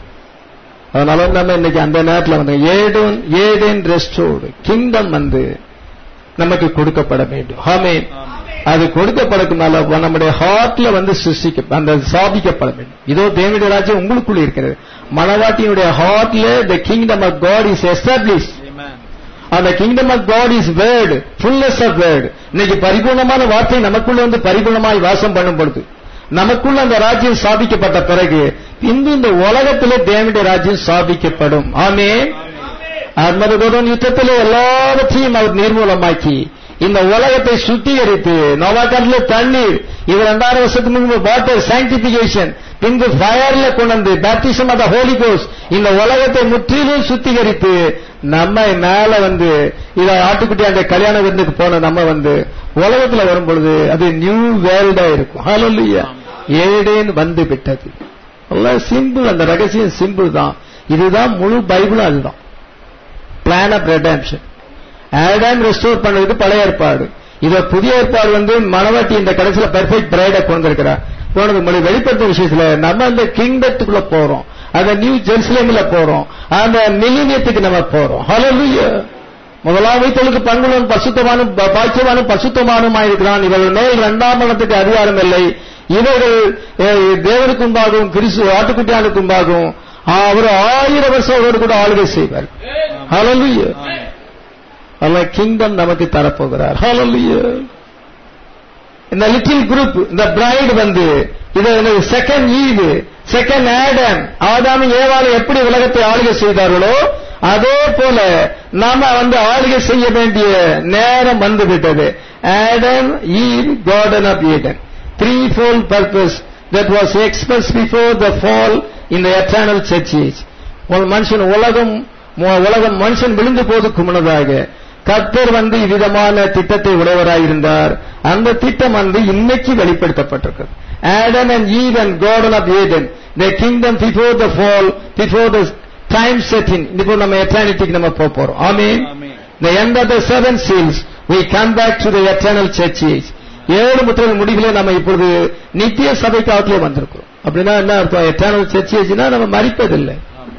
அதனால நம்ம இன்னைக்கு அந்த நேரத்தில் வந்து ஏடன் ஏடன் ரெஸ்டோர்டு கிங்டம் வந்து நமக்கு கொடுக்கப்பட வேண்டும் ஆமென் அது கொடுக்கப்படக்குனால நம்முடைய ஹார்ட்ல வந்து சிருஷ்டிக்க அந்த சாதிக்கப்பட வேண்டும் இதோ தேவனுடைய ராஜ்யம் உங்களுக்குள்ள இருக்கிறது மனவாட்டியினுடைய ஹார்ட்ல the kingdom of God is establish அந்த kingdom of God is word fullness of word இன்னைக்கு பரிபூர்ணமான வார்த்தை நமக்குள்ள வந்து பரிபூர்ணமாய் வாசம் பண்ணும் பொழுது நமக்குள்ள அந்த ராஜ்யம் ஸ்தாபிக்கப்பட்ட பிறகு பின்பு இந்த உலகத்திலே தேவனுடைய ராஜ்யம் ஸ்தாபிக்கப்படும் ஆமே அர்மதோடன் யுத்தத்திலே எல்லாவற்றையும் அவர் நிர்மூலமாக்கி இந்த உலகத்தை சுத்திகரித்து நோவாக்காட்டில தண்ணீர் இது ரெண்டாயிரம் வருஷத்துக்கு முன்பு வாட்டர் சாங்டிபிகேஷன் பின்பு ஃபயர்ல கொண்டு வந்து பேப்டிசம் ஆஃப் ஹோலி கோஸ் இந்த உலகத்தை முற்றிலும் சுத்திகரித்து நம்ம மேல வந்து இத ஆட்டுக்குட்டி அந்த கல்யாண விருந்துக்கு போன நம்ம வந்து உலகத்துல வரும் பொழுது அது நியூ வேர்ல்டா இருக்கும் ஹalleluya ஏடேன் வந்து விட்டது சிம்பிள் அந்த ரகசியம் சிம்பிள் தான் இதுதான் முழு பைபிளும் அதுதான் plan of redemption Adam restore பண்ணதுக்கு பழைய ஏற்பாடு இத புதிய ஏற்பாடு வந்து மனவாட்டி இந்த கடைசியில பெர்ஃபெக்ட் பிரைட கொண்டிருக்கிறார் போனது மொழி வெளிப்படுத்த விஷயத்துல நம்ம அந்த கிங்டத்துக்குள்ள போறோம் அந்த நியூ ஜெருசலேம்ல போறோம் அந்த மில்லினியத்துக்கு நம்ம போறோம் ஹalleluya முதலாம் வைத்தலுக்கு பங்குடன் பசுத்தமானும் பாக்கியவானும் பசுத்தமானுமாயிருக்கிறான் இவர்கள் மேல் இரண்டாம் மனத்துக்கு அதிகாரம் இல்லை இவர்கள் அஹ், தேவனுக்கு முன்பாகவும் கிறிஸ்து ஆட்டுக்குட்டியானுக்கு முன்பாகவும் அவர் ஆயிரம் வருஷம் அவரோடு கூட ஆளுகை செய்வார் ஹalleluya அல்ல கிங்டம் நமக்கு தரப்போகிறார் ஹalleluya இந்த லிட்டில் குரூப் இந்த பிரைட் வந்து இது செகண்ட் ஈவு செகண்ட் ஆடம் ஆதாமி ஏவாளை எப்படி உலகத்தை ஆளுகை செய்தார்களோ அதே போல நாம வந்து ஆளுகை செய்ய வேண்டிய நேரம் வந்து விட்டது Adam Eve garden of Eden three fold purpose that was express before the fall in the eternal church age ஒரு மனுஷன் உலகம் மு- உலகம் மனுஷன் விழுந்து போதுக்கு முன்னதாக கர்த்தர் வந்து இவ்விதமான திட்டத்தை உடையவராயிருந்தார் அந்த திட்டம் வந்து இன்னைக்கு வெளிப்படுத்தப்பட்டிருக்கு Adam and Eve and garden of Eden the kingdom before the fall before the time setting இப்போ நம்ம எட்டர்னிட்டிக்கு நம்ம போக போறோம் ஆமீன் The end of the seven seals, we come back to the eternal church age. ஏழு முத்திரை முடிவிலே நம்ம இப்பொழுது நித்திய சபை காலத்திலே வந்திருக்கிறோம் அப்படின்னா என்ன அர்த்தம் எட்டர்னல் சர்ச் ஏஜ்னா நம்ம மறிப்பதில்லை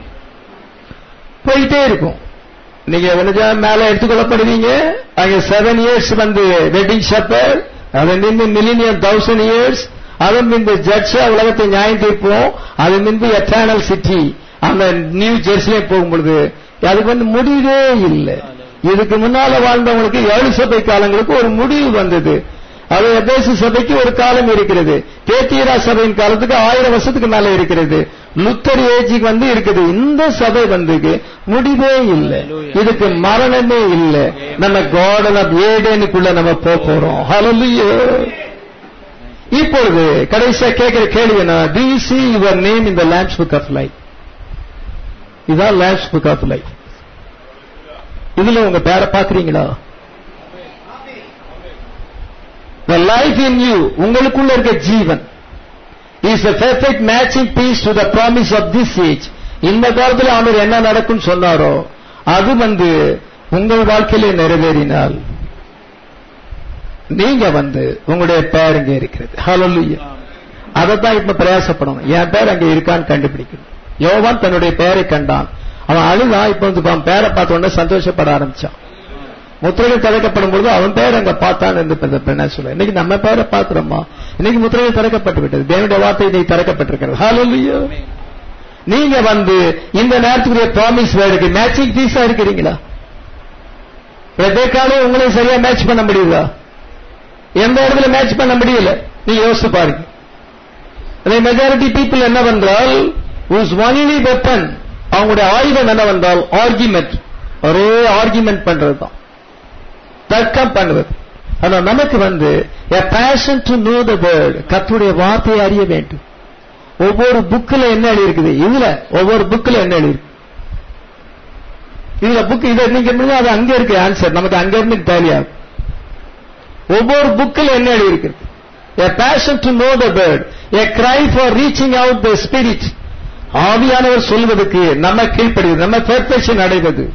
போயிட்டே இருக்கும் நீங்க ஒண்ணுஜா மேல எடுத்துக்கொள்ளப்படுவீங்க அங்க செவன் இயர்ஸ் வந்து வெட்டிங் ஷப்பர் அதன் பின்பு மில்லினியம் தௌசண்ட் இயர்ஸ் அதன் பின்பு ஜட்ஜா உலகத்தை நியாயம் தீர்ப்போம் அதன் பின்பு எட்டர்னல் சிட்டி அந்த நியூ ஜெர்சிலே போகும் பொழுது அதுக்கு வந்து முடிவே இல்லை இதுக்கு முன்னால வாழ்ந்தவங்களுக்கு ஏழு சபை காலங்களுக்கு ஒரு முடிவு வந்தது அது எபேசு சபைக்கு ஒரு காலம் இருக்கிறது தேத்தியரா சபையின் காலத்துக்கு ஆயிரம் வருஷத்துக்கு மேல இருக்கிறது லுத்தர் ஏஜுக்கு வந்து இருக்குது இந்த சபை வந்து முடிவே இல்லை இதுக்கு மரணமே இல்லை நம்ம கார்டன் ஆஃப் ஏடேனுக்குள்ள நம்ம போக போறோம் ஹalleluya இப்பொழுது கடைசியா கேட்கிற கேள்வி என்ன do you see your name in the lamb's book of life இதான் lamb's book of life இதுல உங்க பேரை பாக்குறீங்களா The life in you, உங்களுக்குள்ள இருக்க ஜீவன் is a perfect matching piece to the promise of this age. இந்த காலத்தில் அவர் என்ன நடக்கும் சொன்னாரோ அது வந்து உங்கள் வாழ்க்கையிலே நிறைவேறினால் நீங்க வந்து உங்களுடைய பெயர் இங்க இருக்கிறது ஹalleluya அதை தான் இப்ப பிரயாசப்படணும் என் பேர் அங்க இருக்கான்னு கண்டுபிடிக்கணும் யோவான் தன்னுடைய பெயரை கண்டான் அவன் அழுதான் இப்ப வந்து அவன் பேரை பார்த்த உடனே சந்தோஷப்பட ஆரம்பிச்சான் முத்திரைகள் திறக்கப்படும் பொழுது அவன் பேர் அங்க பார்த்தான் என்று பெண்ணா சொல்ல இன்னைக்கு நம்ம பேரை பார்க்கிறோமா இன்னைக்கு முத்திரைகள் திறக்கப்பட்டு விட்டது தேவனுடைய வார்த்தை இன்னைக்கு திறக்கப்பட்டிருக்கிறது ஹalleluya நீங்க வந்து இந்த நேரத்துக்குரிய ப்ராமிஸ் வேர்டுக்கு மேட்சிங் பீஸா இருக்கிறீங்களா ரெபேக்காலே உங்களை சரியா மேட்ச் பண்ண முடியுதா எந்த இடத்துல மேட்ச் பண்ண முடியல நீங்க யோசிச்சு பாருங்க அதே மெஜாரிட்டி பீப்புள் என்னவென்றால் whose only weapon அவங்களுடைய ஆயுதம் என்னவென்றால் ஆர்கியூமெண்ட் ஒரே ஆர்கியூமெண்ட் பண்றதுதான் தர்க்கம் பண்ணுவது ஆனா நமக்கு வந்து a passion to know the word கர்த்தருடைய வார்த்தையை அறிய வேண்டும் ஒவ்வொரு புக்ல என்ன எழுதி இருக்குது இதுல ஒவ்வொரு புக்ல என்ன எழுதி இருக்கு இதுல புக் இதை நீங்க முடிஞ்சா அது அங்க இருக்கு ஆன்சர் நமக்கு அங்க இருந்து தேவையாது ஒவ்வொரு புக்ல என்ன எழுதி இருக்கு a passion to know the word a cry for reaching out the spirit ஆவியானவர் சொல்வதற்கு நம்ம கீழ்ப்படுவது நம்ம பெர்ஃபெக்ஷன் அடைவது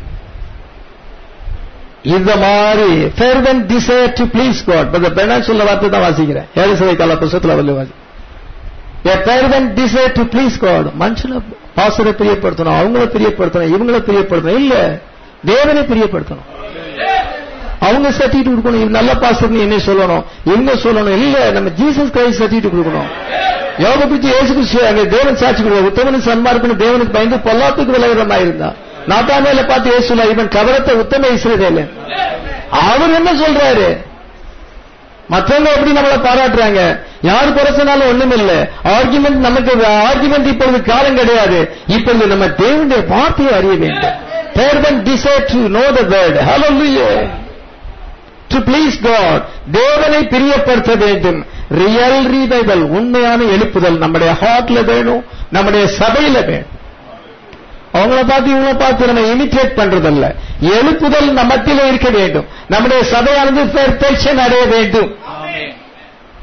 இந்த மாதிரி fervent desire to please God but பெண்ணா சொல்ல வார்த்தை தான் வாசிக்கிறேன் ஏழு சபை கால புத்தகத்துல வந்து வாசி a fervent desire to please God மனுஷனை பாசரை பிரியப்படுத்தணும் அவங்கள பிரியப்படுத்தணும் இவங்கள பிரியப்படுத்தணும் இல்ல தேவனை பிரியப்படுத்தணும் அவங்க சர்டிபிகேட் கொடுக்கணும் இது நல்ல பாஸ்டர் என்ன சொல்லணும் இவங்க சொல்லணும் இல்ல நம்ம ஜீசஸ் கிரைஸ்ட் சர்டிபிகேட் கொடுக்கணும் யோக பிடிச்சி ஏசு கிறிஸ்து அங்க தேவன் சாட்சி கொடுக்க உத்தமனு சன்மார்க்கணும் தேவனுக்கு பயந்து பொல்லாத்துக்கு விளையிறமா இருந்தா நாட்டாமையில பார்த்து ஏசுல இவன் கவரத்தை உத்தம இஸ்ரேல அவர் என்ன சொல்றாரு மற்றவங்க எப்படி நம்மளை பாராட்டுறாங்க யார் குறைச்சனாலும் ஒண்ணும் இல்ல ஆர்குமெண்ட் நமக்கு ஆர்குமெண்ட் இப்பொழுது காலம் கிடையாது இப்பொழுது நம்ம தேவனுடைய வார்த்தையை அறிய வேண்டும் fervent desire to know the word hallelujah to please God தேவனை பிரியப்படுத்த வேண்டும் ரியல் ரீவைவல் உண்மையான எழுப்புதல் நம்முடைய ஹார்ட்ல வேணும் நம்முடைய சபையில வேணும் அவங்கள பார்த்து இவங்கள பார்த்து நம்ம இமிட்டேட் பண்றதல்ல எழுப்புதல் நம்மத்திலே இருக்க வேண்டும் நம்முடைய சபையானது பெர்ஃபெக்ஷன் அடைய வேண்டும்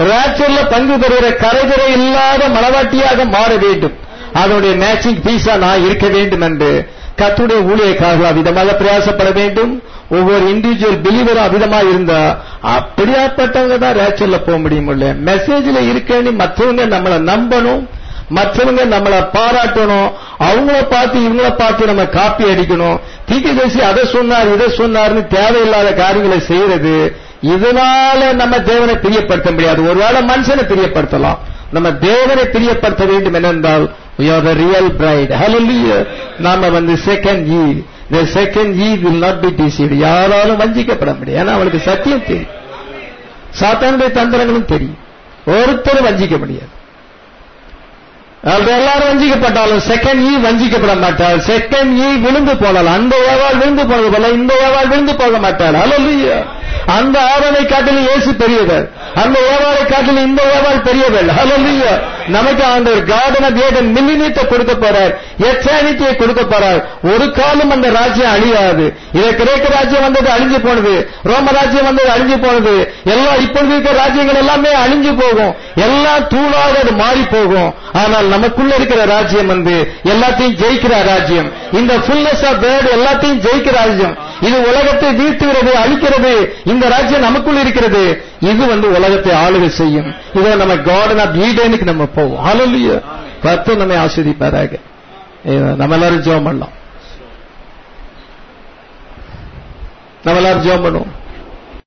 ராச்சர்ல பங்கு பெறுகிற கரைதுறை இல்லாத மனவாட்டியாக மாற வேண்டும் அதனுடைய மேட்சிங் பீஸா நான் இருக்க வேண்டும் என்று கத்துடைய ஊழியக்காரர்கள் அவ்விதமாக பிரயாசப்பட வேண்டும் ஒவ்வொரு இண்டிவிஜுவல் பிலீவரும் அவ்விதமாக இருந்தா அப்படியாப்பட்டவங்க தான் ரேச்சல்ல போக முடியும் மெசேஜ்ல இருக்கேன்னு மற்றவங்க நம்மளை நம்பணும் மற்றவங்க நம்மளை பாராட்டணும் அவங்கள பார்த்து இவங்கள பார்த்து நம்ம காப்பி அடிக்கணும் தீர்க்கதரிசி அதை சொன்னார் இதை சொன்னார்னு தேவையில்லாத காரியங்களை செய்யறது இதனால நம்ம தேவனை பிரியப்படுத்த முடியாது ஒருவேளை மனுஷனை பிரியப்படுத்தலாம் நம்ம தேவனை பிரியப்படுத்த வேண்டும் என்னென்றால் we are the real bride hallelujah நாம வந்து second Eve the second Eve will not be deceived யாராலும் வஞ்சிக்கப்பட முடியாது ஏன்னா அவளுக்கு சத்தியம் தெரியும் சாத்தானுடைய தந்திரங்களும் தெரியும் ஒருத்தரும் வஞ்சிக்க முடியாது அவர்கள் எல்லாரும் வஞ்சிக்கப்பட்டாலும் செகண்ட் ஈ வஞ்சிக்கப்பட மாட்டாள் செகண்ட் ஈ விழுந்து போனலாம் அந்த ஏவாள் விழுந்து போனது போல இந்த ஏவாள் விழுந்து போக மாட்டாள் அல்ல அந்த ஆவனை காட்டிலும் இயேசு பெரியவர் அந்த ஏவாளை காட்டிலும் இந்த ஏவாள் பெரியவள் ஹalleluya நமக்கு ஆண்டவர் கார்டன் ஆஃப் ஏடன் மில்லிமீட்டர் கொடுக்க போறார் எட்டானிட்டியை கொடுக்க போறார் ஒரு காலம் அந்த ராஜ்யம் அழியாது இதை கிரேக்க ராஜ்யம் வந்தது அழிஞ்சு போனது ரோம ராஜ்யம் வந்தது அழிஞ்சு போனது எல்லாம் இப்பொழுது இருக்கிற ராஜ்யங்கள் எல்லாமே அழிஞ்சு போகும் எல்லாம் தூளாக அது மாறி போகும் ஆனால் நமக்குள்ள இருக்கிற ராஜ்யம் வந்து எல்லாத்தையும் ஜெயிக்கிற ராஜ்யம் இந்த ஃபுல்னஸ் ஆஃப் வேர்டு எல்லாத்தையும் ஜெயிக்கிற ராஜ்யம் இது உலகத்தை வீழ்த்துகிறது அழிக்கிறது இந்த ராஜ்யம் நமக்குள் இருக்கிறது இது வந்து உலகத்தை ஆளுகை செய்யும் இதை நம்ம கார்டன் ஆஃப் ஈடனுக்கு நம்ம போவோம் ஹalleluya கர்த்தர் நம்மை ஆஸ்வதிப்பாராக நம்ம எல்லாரும் ஜெபம் பண்ணலாம் நம்ம எல்லாரும் ஜெபம் பண்ணுவோம்